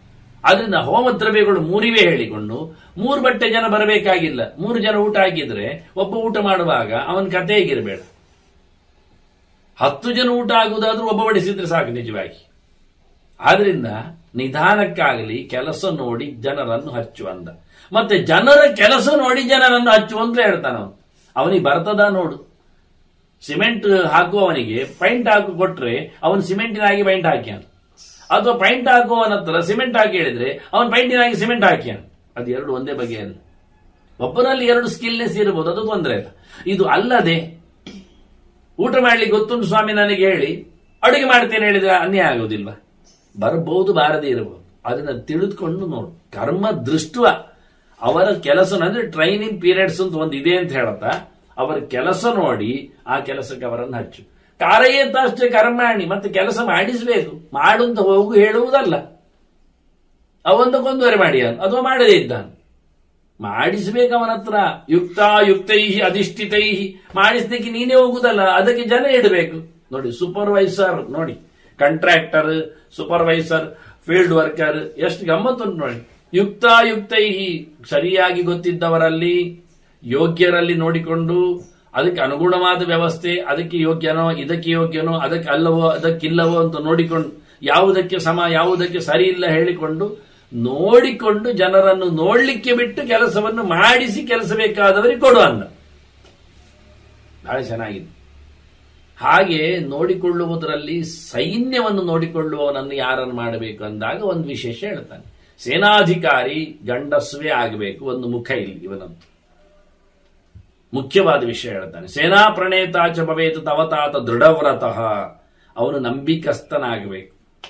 Speaker 1: ಆದ್ರಿಂದ ಹೋಮ ದ್ರವ್ಯಗಳು ಮೂರಿವೆ ಹೇಳಿಕೊಂಡು ಮೂರು ಬಟ್ಟೆ ಜನ ಬರಬೇಕಾಗಿಲ್ಲ ಮೂರು ಜನ ಊಟ ಹಾಕಿದ್ರೆ ಒಬ್ಬ ಊಟ ಮಾಡುವಾಗ ಅವನ ಕತೆ ಹೇಗಿರಬೇಡ ಹತ್ತು ಜನ ಊಟ ಆಗುವುದಾದ್ರೂ ಒಬ್ಬ ಬಡಿಸಿದ್ರೆ ಸಾಕು ನಿಜವಾಗಿ ಆದ್ರಿಂದ ನಿಧಾನಕ್ಕಾಗಲಿ ಕೆಲಸ ನೋಡಿ ಜನರನ್ನು ಹಚ್ಚು ಅಂದ ಮತ್ತೆ ಜನರ ಕೆಲಸ ನೋಡಿ ಜನರನ್ನು ಹಚ್ಚು ಅಂತ ಹೇಳ್ತಾನ ಅವನು ಅವನಿಗೆ ಬರ್ತದ ನೋಡು ಸಿಮೆಂಟ್ ಹಾಕುವವನಿಗೆ ಪೈಂಟ್ ಹಾಕು ಕೊಟ್ರೆ ಅವನು ಸಿಮೆಂಟಿನಾಗಿ ಪೈಂಟ್ ಹಾಕ್ಯಾನ ಅಥವಾ ಪೈಂಟ್ ಹಾಕುವವನ ಹತ್ರ ಸಿಮೆಂಟ್ ಹಾಕಿ ಹೇಳಿದ್ರೆ ಅವನು ಪೈಂಟಿನಾಗಿ ಸಿಮೆಂಟ್ ಹಾಕ್ಯಾನ ಅದು ಎರಡು ಒಂದೇ ಬಗೆಯಲ್ಲ ಒಬ್ಬನಲ್ಲಿ ಎರಡು ಸ್ಕಿಲ್ನೆಸ್ ಇರಬಹುದು ಅದು ತೊಂದರೆ ಇಲ್ಲ ಇದು ಅಲ್ಲದೆ ಊಟ ಮಾಡ್ಲಿಕ್ಕೆ ಗೊತ್ತುಂಟು ಸ್ವಾಮಿ ನನಗೆ ಹೇಳಿ ಅಡುಗೆ ಮಾಡ್ತೇನೆ ಹೇಳಿದ್ರೆ ಅನ್ಯಾಯ ಆಗೋದಿಲ್ವಾ ಬರಬಹುದು ಬಾರದೇ ಇರಬಹುದು ಅದನ್ನ ತಿಳಿದುಕೊಂಡು ನೋಡು ಕರ್ಮ ದೃಷ್ಟ ಅವರ ಕೆಲಸ ಅಂದ್ರೆ ಟ್ರೈನಿಂಗ್ ಪೀರಿಯಡ್ಸ್ ಅಂತ ಒಂದು ಇದೆ ಅಂತ ಹೇಳತ್ತಾ ಅವರ ಕೆಲಸ ನೋಡಿ ಆ ಕೆಲಸಕ್ಕೆ ಅವರನ್ನು ಹಚ್ಚು ಕಾರ್ಯೇತಷ್ಟೇ ಕರ್ಮಾಣಿ ಮತ್ತೆ ಕೆಲಸ ಮಾಡಿಸಬೇಕು ಮಾಡು ಅಂತ ಹೋಗು ಹೇಳುವುದಲ್ಲ ಅವೊಂದಕ್ಕೊಂದುವರೆ ಮಾಡಿ ಅಥವಾ ಮಾಡದೇ ಇದ್ದಾನೆ ಮಾಡಿಸ್ಬೇಕು ಅವನ ಹತ್ರ ಯುಕ್ತ ಯುಕ್ತೈ ಅಧಿಷ್ಠಿತೈ ಮಾಡಿಸ್ಲಿಕ್ಕೆ ನೀನೇ ಹೋಗುದಲ್ಲ ಅದಕ್ಕೆ ಜನ ಇಡಬೇಕು ನೋಡಿ ಸೂಪರ್ವೈಸರ್ ನೋಡಿ ಕಾಂಟ್ರಾಕ್ಟರ್ ಸೂಪರ್ವೈಸರ್ ಫೀಲ್ಡ್ ವರ್ಕರ್ ಎಷ್ಟು ಗಮ್ಮತ್ತುಂಟು ನೋಡಿ ಯುಕ್ತ ಯುಕ್ತೈ ಸರಿಯಾಗಿ ಗೊತ್ತಿದ್ದವರಲ್ಲಿ ಯೋಗ್ಯರಲ್ಲಿ ನೋಡಿಕೊಂಡು ಅದಕ್ಕೆ ಅನುಗುಣವಾದ ವ್ಯವಸ್ಥೆ ಅದಕ್ಕೆ ಯೋಗ್ಯನೋ ಇದಕ್ಕೆ ಯೋಗ್ಯನೋ ಅದಕ್ಕೆ ಅಲ್ಲವೋ ಅದಕ್ಕಿಲ್ಲವೋ ಅಂತ ನೋಡಿಕೊಂಡು ಯಾವುದಕ್ಕೆ ಸಮ ಯಾವುದಕ್ಕೆ ಸರಿ ಇಲ್ಲ ಹೇಳಿಕೊಂಡು ನೋಡಿಕೊಂಡು ಜನರನ್ನು ನೋಡ್ಲಿಕ್ಕೆ ಬಿಟ್ಟು ಕೆಲಸವನ್ನು ಮಾಡಿಸಿ ಕೆಲಸ ಬೇಕಾದವರಿಗೆ ಕೊಡು ಅಂದ ಬಹಳ ಚೆನ್ನಾಗಿದೆ ಹಾಗೆ ನೋಡಿಕೊಳ್ಳುವುದರಲ್ಲಿ ಸೈನ್ಯವನ್ನು ನೋಡಿಕೊಳ್ಳುವವನನ್ನು ಯಾರನ್ನು ಮಾಡಬೇಕು ಅಂದಾಗ ಒಂದು ವಿಶೇಷ ಹೇಳ್ತಾನೆ ಸೇನಾಧಿಕಾರಿ ಗಂಡಸುವೆ ಆಗಬೇಕು ಒಂದು ಮುಖ ಇಲ್ಲಿ ಇವನದ್ದು ಮುಖ್ಯವಾದ ವಿಷಯ ಹೇಳ್ತಾನೆ ಸೇನಾ ಪ್ರಣೇತಾಚ ಭವೇತು ತವತಾತ ದೃಢವ್ರತಃ ಅವನು ನಂಬಿಕಸ್ಥನಾಗಬೇಕು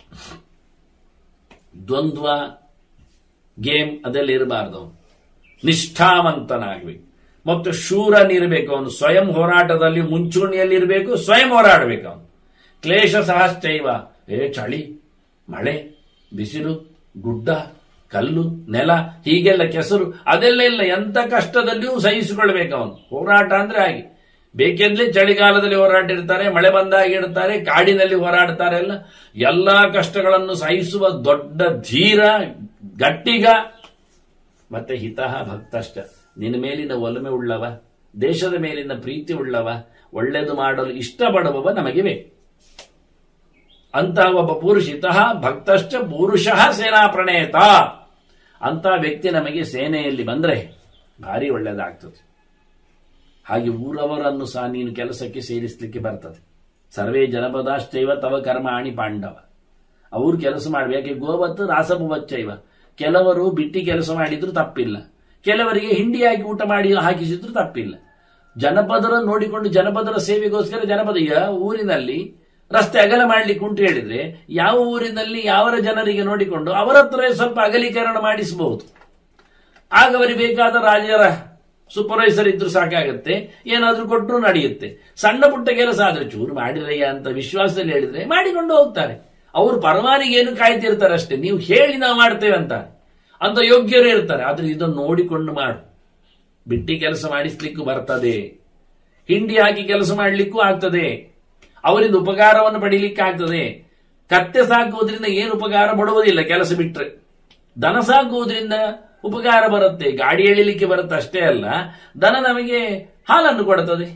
Speaker 1: ದ್ವಂದ್ವ ಗೇಮ್ ಅದೆಲ್ಲ ಇರಬಾರ್ದು ಅವನು ನಿಷ್ಠಾವಂತನಾಗಬೇಕು ಮತ್ತು ಶೂರನಿರಬೇಕು ಅವನು ಸ್ವಯಂ ಹೋರಾಟದಲ್ಲಿ ಮುಂಚೂಣಿಯಲ್ಲಿ ಇರಬೇಕು ಸ್ವಯಂ ಹೋರಾಡಬೇಕು ಅವನು ಕ್ಲೇಶ ಸಹಶ್ಚೈವ ಏ ಚಳಿ ಮಳೆ ಬಿಸಿಲು ಗುಡ್ಡ ಕಲ್ಲು ನೆಲ ಹೀಗೆಲ್ಲ ಕೆಸರು ಅದೆಲ್ಲ ಇಲ್ಲ ಎಂತ ಕಷ್ಟದಲ್ಲಿಯೂ ಸಹಿಸಿಕೊಳ್ಬೇಕು ಅವನು ಹೋರಾಟ ಅಂದ್ರೆ ಹಾಗೆ ಬೇಕೆಂದ್ರೆ ಚಳಿಗಾಲದಲ್ಲಿ ಹೋರಾಟಿರ್ತಾರೆ ಮಳೆ ಬಂದಾಗ ಇಡ್ತಾರೆ ಕಾಡಿನಲ್ಲಿ ಹೋರಾಡ್ತಾರೆ ಎಲ್ಲ ಎಲ್ಲಾ ಕಷ್ಟಗಳನ್ನು ಸಹಿಸುವ ದೊಡ್ಡ ಧೀರ ಗಟ್ಟಿಗ ಮತ್ತೆ ಹಿತಃ ಭಕ್ತಷ್ಟ ನಿನ್ನ ಮೇಲಿನ ಒಲಮೆ ಉಳ್ಳವ ದೇಶದ ಮೇಲಿನ ಪ್ರೀತಿ ಉಳ್ಳವ ಒಳ್ಳೆಯದು ಮಾಡಲು ಇಷ್ಟಪಡುವವ ನಮಗೆ ಬೇಕು ಅಂತಹ ಒಬ್ಬ ಪುರುಷಿತಃ ಭಕ್ತಶ್ಚ ಪುರುಷಃ ಸೇನಾ ಪ್ರಣೇತ ಅಂತ ವ್ಯಕ್ತಿ ನಮಗೆ ಸೇನೆಯಲ್ಲಿ ಬಂದ್ರೆ ಭಾರಿ ಒಳ್ಳೆಯದಾಗ್ತದೆ ಹಾಗೆ ಊರವರನ್ನು ಸಹ ನೀನು ಕೆಲಸಕ್ಕೆ ಸೇರಿಸಲಿಕ್ಕೆ ಬರ್ತದೆ ಸರ್ವೇ ಜನಪದಾಶ್ಚೈವ ತವ ಕರ್ಮಾಣಿ ಪಾಂಡವ ಅವರು ಕೆಲಸ ಮಾಡ್ಬೇಕು ಯಾಕೆ ಗೋವತ್ತು ರಾಸಭುವಚ್ಚೈವ ಕೆಲವರು ಬಿಟ್ಟಿ ಕೆಲಸ ಮಾಡಿದ್ರು ತಪ್ಪಿಲ್ಲ ಕೆಲವರಿಗೆ ಹಿಂಡಿಯಾಗಿ ಊಟ ಮಾಡಿ ಹಾಕಿಸಿದ್ರು ತಪ್ಪಿಲ್ಲ ಜನಪದರ ನೋಡಿಕೊಂಡು ಜನಪದರ ಸೇವೆಗೋಸ್ಕರ ಜನಪದ ಈಗ ಊರಿನಲ್ಲಿ ರಸ್ತೆ ಅಗಲ ಮಾಡ್ಲಿಕ್ಕೆ ಉಂಟು ಹೇಳಿದ್ರೆ ಯಾವ ಊರಿನಲ್ಲಿ ಯಾವ ಜನರಿಗೆ ನೋಡಿಕೊಂಡು ಅವರ ಹತ್ರ ಸ್ವಲ್ಪ ಅಗಲೀಕರಣ ಮಾಡಿಸಬಹುದು ಆಗ ಅವರಿಗೆ ಬೇಕಾದ ರಾಜರ ಸೂಪರ್ವೈಸರ್ ಇದ್ರು ಸಾಕಾಗತ್ತೆ ಏನಾದ್ರೂ ಕೊಟ್ಟರು ನಡೆಯುತ್ತೆ ಸಣ್ಣ ಪುಟ್ಟ ಕೆಲಸ ಆದ್ರೆ ಚೂರು ಮಾಡಿರಯ್ಯ ಅಂತ ವಿಶ್ವಾಸದಲ್ಲಿ ಹೇಳಿದ್ರೆ ಮಾಡಿಕೊಂಡು ಹೋಗ್ತಾರೆ ಅವರು ಪರಮಾನಿಗೆ ಏನು ಕಾಯ್ತಿರ್ತಾರೆ ಅಷ್ಟೇ ನೀವು ಹೇಳಿ ನಾವು ಮಾಡ್ತೇವೆ ಅಂತ ಅಂತ ಯೋಗ್ಯರು ಇರ್ತಾರೆ ಆದ್ರೆ ಇದನ್ನು ನೋಡಿಕೊಂಡು ಮಾಡು ಬಿಟ್ಟಿ ಕೆಲಸ ಮಾಡಿಸ್ಲಿಕ್ಕೂ ಬರ್ತದೆ ಹಿಂಡಿ ಹಾಕಿ ಕೆಲಸ ಮಾಡ್ಲಿಕ್ಕೂ ಆಗ್ತದೆ ಅವರಿಂದ ಉಪಕಾರವನ್ನು ಪಡಿಲಿಕ್ಕೆ ಆಗ್ತದೆ ಕತ್ತೆ ಸಾಕುವುದರಿಂದ ಏನು ಉಪಕಾರ ಪಡುವುದಿಲ್ಲ ಕೆಲಸ ಬಿಟ್ರೆ ದನ ಸಾಕುವುದರಿಂದ ಉಪಕಾರ ಬರುತ್ತೆ ಗಾಡಿ ಎಳಿಲಿಕ್ಕೆ ಬರುತ್ತೆ ಅಷ್ಟೇ ಅಲ್ಲ ದನ ನಮಗೆ ಹಾಲನ್ನು ಕೊಡುತ್ತದೆ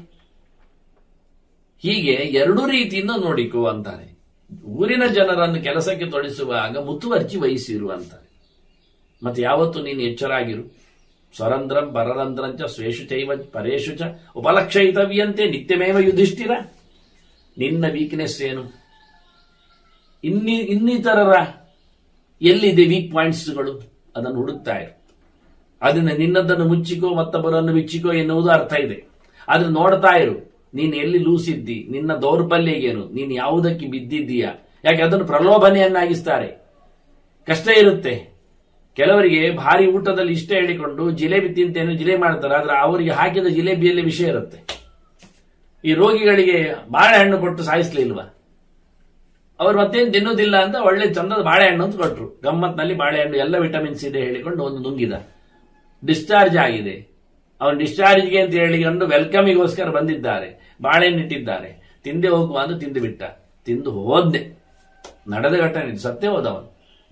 Speaker 1: ಹೀಗೆ ಎರಡು ರೀತಿಯಿಂದ ನೋಡಿಕೋ ಅಂತಾರೆ ಊರಿನ ಜನರನ್ನು ಕೆಲಸಕ್ಕೆ ತೊಡಿಸುವಾಗ ಮುತುವರ್ಜಿ ವಹಿಸಿರು ಅಂತಾರೆ ಮತ್ತೆ ಯಾವತ್ತು ನೀನು ಎಚ್ಚರಾಗಿರು ಸ್ವರಂಧ್ರಂ ಪರರಂಧ್ರಂಚ ಸ್ವೇಷು ಚೈವ ಪರೇಶು ಚ ಉಪಲಕ್ಷಯಿತವ್ಯಂತೆ ನಿತ್ಯಮೇವ ಯುಧಿಷ್ಠಿರ ನಿನ್ನ ವೀಕ್ನೆಸ್ ಏನು ಇನ್ನಿ ಇನ್ನಿತರರ ಎಲ್ಲಿದೆ ವೀಕ್ ಪಾಯಿಂಟ್ಸ್ಗಳು ಅದನ್ನು ಹುಡುಕ್ತಾ ಇರು ಅದನ್ನ ನಿನ್ನದನ್ನು ಮುಚ್ಚಿಕೋ ಮತ್ತೊಬ್ಬರನ್ನು ಬಿಚ್ಚಿಕೋ ಎನ್ನುವುದು ಅರ್ಥ ಇದೆ ಆದ್ರೆ ನೋಡ್ತಾ ಇರು ನೀನು ಎಲ್ಲಿ ಲೂಸಿದ್ದಿ ನಿನ್ನ ದೌರ್ಬಲ್ಯ ಏನು ನೀನು ಯಾವುದಕ್ಕೆ ಬಿದ್ದಿದ್ದೀಯಾ ಯಾಕೆ ಅದನ್ನು ಪ್ರಲೋಭನೆಯನ್ನಾಗಿಸ್ತಾರೆ ಕಷ್ಟ ಇರುತ್ತೆ ಕೆಲವರಿಗೆ ಭಾರಿ ಊಟದಲ್ಲಿ ಇಷ್ಟ ಹೇಳಿಕೊಂಡು ಜಿಲೇಬಿ ತಿಂತೇನೆ ಜಿಲೇಬಿ ಮಾಡ್ತಾರೆ ಆದ್ರೆ ಅವರಿಗೆ ಹಾಕಿದ ಜಿಲೇಬಿಯಲ್ಲಿ ವಿಷಯ ಇರುತ್ತೆ ಈ ರೋಗಿಗಳಿಗೆ ಬಾಳೆಹಣ್ಣು ಕೊಟ್ಟು ಸಾಯಿಸ್ಲಿಲ್ವಾ ಅವ್ರು ಮತ್ತೇನು ತಿನ್ನೋದಿಲ್ಲ ಅಂತ ಒಳ್ಳೆ ಚಂದದ ಬಾಳೆಹಣ್ಣು ಅಂತ ಕೊಟ್ರು ಗಮ್ಮತ್ನಲ್ಲಿ ಬಾಳೆಹಣ್ಣು ಎಲ್ಲ ವಿಟಮಿನ್ಸ್ ಇದೆ ಹೇಳಿಕೊಂಡು ಒಂದು ನುಂಗಿದ ಡಿಸ್ಚಾರ್ಜ್ ಆಗಿದೆ ಅವನು ಡಿಸ್ಚಾರ್ಜ್ಗೆ ಅಂತ ಹೇಳಿಕೊಂಡು ವೆಲ್ಕಮಿಗೋಸ್ಕರ ಬಂದಿದ್ದಾರೆ ಬಾಳೆಹಣ್ಣು ಇಟ್ಟಿದ್ದಾರೆ ತಿಂದೆ ಹೋಗುವ ಅಂತ ತಿಂದು ಬಿಟ್ಟ ತಿಂದು ಹೋದ್ನೆ ನಡೆದ ಘಟನೆ ಇದು ಸತ್ತೇ ಹೋದವನು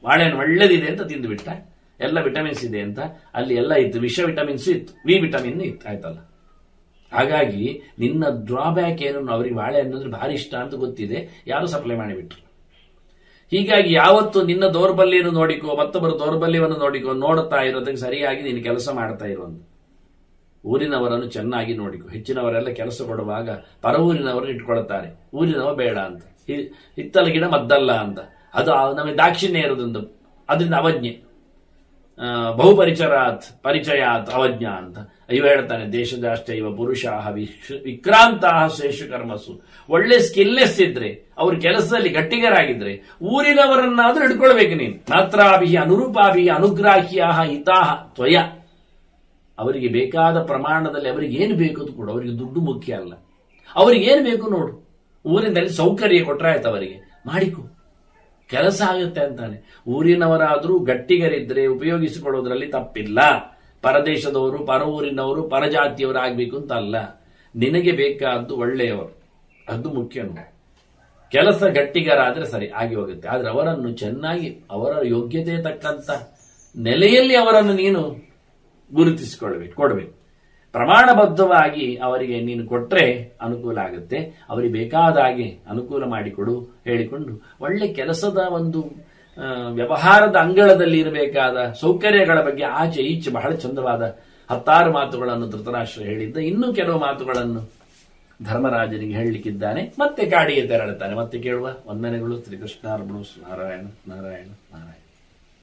Speaker 1: ಬಾಳೆಹಣ್ಣು ಒಳ್ಳೇದಿದೆ ಅಂತ ತಿಂದುಬಿಟ್ಟ ಎಲ್ಲ ವಿಟಮಿನ್ಸ್ ಇದೆ ಅಂತ ಅಲ್ಲಿ ಎಲ್ಲ ಇತ್ತು ವಿಷ ವಿಟಮಿನ್ಸ್ ಇತ್ತು ವಿ ವಿಟಮಿನ್ ಇತ್ತು ಆಯ್ತಲ್ಲ ಹಾಗಾಗಿ ನಿನ್ನ ಡ್ರಾಬ್ಯಾಕ್ ಏನು ಅವರಿಗೆ ಬಾಳೆಹಣ್ಣು ಅಂದ್ರೆ ಭಾರಿ ಇಷ್ಟ ಅಂತ ಗೊತ್ತಿದೆ ಯಾರು ಸಪ್ಲೈ ಮಾಡಿಬಿಟ್ರು ಹೀಗಾಗಿ ಯಾವತ್ತು ನಿನ್ನ ದೌರ್ಬಲ್ಯವನ್ನು ನೋಡಿಕೋ ಮತ್ತೊಬ್ಬರ ದೌರ್ಬಲ್ಯವನ್ನು ನೋಡಿಕೋ ನೋಡುತ್ತಾ ಇರೋದಕ್ಕೆ ಸರಿಯಾಗಿ ನೀನು ಕೆಲಸ ಮಾಡ್ತಾ ಇರುವಂತ ಊರಿನವರನ್ನು ಚೆನ್ನಾಗಿ ನೋಡಿಕೊ ಹೆಚ್ಚಿನವರೆಲ್ಲ ಕೆಲಸ ಕೊಡುವಾಗ ಪರ ಊರಿನವರನ್ನು ಇಟ್ಕೊಳ್ತಾರೆ ಊರಿನವ ಬೇಡ ಅಂತ ಹಿ- ಹಿತ್ತಲ ಗಿಡ ಮದ್ದಲ್ಲ ಅಂತ ಅದು ಆ- ನಮಗೆ ದಾಕ್ಷಿಣ್ಯ ಇರೋದೊಂದು ಅದರಿಂದ ಅವಜ್ಞೆ ಆ, ಬಹುಪರಿಚರಾತ್ ಪರಿಚಯಾತ್ ಅವಜ್ಞ ಅಂತ ಇವ ಹೇಳ್ತಾನೆ ದೇಶದಾಷ್ಟ ಇವ ಪುರುಷ ವಿಕ್ರಾಂತ ಶೇಷು ಕರ್ಮಸು ಒಳ್ಳೆ ಸ್ಕಿಲ್ಲೆಸ್ ಇದ್ರೆ ಅವ್ರ ಕೆಲಸದಲ್ಲಿ ಗಟ್ಟಿಗರಾಗಿದ್ರೆ ಊರಿನವರನ್ನಾದ್ರೂ ಹಿಡ್ಕೊಳ್ಬೇಕು ನೀನು ಮಾತ್ರಾಭಿ ಅನುರೂಪಾಭಿ ಅನುಗ್ರಾಹ್ಯ ಹಿತಾಹ ತ್ವಯ ಅವರಿಗೆ ಬೇಕಾದ ಪ್ರಮಾಣದಲ್ಲಿ ಅವರಿಗೆ ಏನು ಬೇಕು ಅದು ಕೊಡು ಅವರಿಗೆ ದುಡ್ಡು ಮುಖ್ಯ ಅಲ್ಲ ಅವರಿಗೆ ಏನು ಬೇಕು ನೋಡು ಊರಿನಲ್ಲಿ ಸೌಕರ್ಯ ಕೊಟ್ರೆ ಆಯ್ತು ಅವರಿಗೆ ಮಾಡಿಕೊ ಕೆಲಸ ಆಗುತ್ತೆ ಅಂತಾನೆ ಊರಿನವರಾದರೂ ಗಟ್ಟಿಗರಿದ್ರೆ ಉಪಯೋಗಿಸಿಕೊಳ್ಳೋದ್ರಲ್ಲಿ ತಪ್ಪಿಲ್ಲ ಪರದೇಶದವರು ಪರ ಊರಿನವರು ಪರಜಾತಿಯವರು ಆಗ್ಬೇಕು ಅಂತ ಅಲ್ಲ ನಿನಗೆ ಬೇಕಾದ್ದು ಒಳ್ಳೆಯವರು ಅದು ಮುಖ್ಯ ಕೆಲಸ ಗಟ್ಟಿಗರಾದ್ರೆ ಸರಿ ಆಗಿ ಹೋಗುತ್ತೆ ಆದ್ರೆ ಅವರನ್ನು ಚೆನ್ನಾಗಿ ಅವರ ಯೋಗ್ಯತೆ ತಕ್ಕಂತ ನೆಲೆಯಲ್ಲಿ ಅವರನ್ನು ನೀನು ಗುರುತಿಸಿಕೊಳ್ಬೇಕು ಕೊಡ್ಬೇಕು ಪ್ರಮಾಣಬದ್ಧವಾಗಿ ಅವರಿಗೆ ನೀನು ಕೊಟ್ರೆ ಅನುಕೂಲ ಆಗುತ್ತೆ ಅವರಿಗೆ ಬೇಕಾದ ಹಾಗೆ ಅನುಕೂಲ ಮಾಡಿಕೊಡು ಹೇಳಿಕೊಂಡು ಒಳ್ಳೆ ಕೆಲಸದ ಒಂದು ಆ, ವ್ಯವಹಾರದ ಅಂಗಳದಲ್ಲಿ ಇರಬೇಕಾದ ಸೌಕರ್ಯಗಳ ಬಗ್ಗೆ ಆಚೆ ಈಚೆ ಬಹಳ ಚಂದವಾದ ಹತ್ತಾರು ಮಾತುಗಳನ್ನು ಧೃತರಾಷ್ಟ್ರ ಹೇಳಿದ್ದ ಇನ್ನೂ ಕೆಲವು ಮಾತುಗಳನ್ನು ಧರ್ಮರಾಜನಿಗೆ ಹೇಳಲಿಕ್ಕಿದ್ದಾನೆ ಮತ್ತೆ ಕಾಡಿಗೆ ತೆರಳುತ್ತಾನೆ ಮತ್ತೆ ಕೇಳುವ ವಂದನೆಗಳು ಶ್ರೀಕೃಷ್ಣಾರ್ಪಣ ನಾರಾಯಣ ನಾರಾಯಣ ನಾರಾಯಣ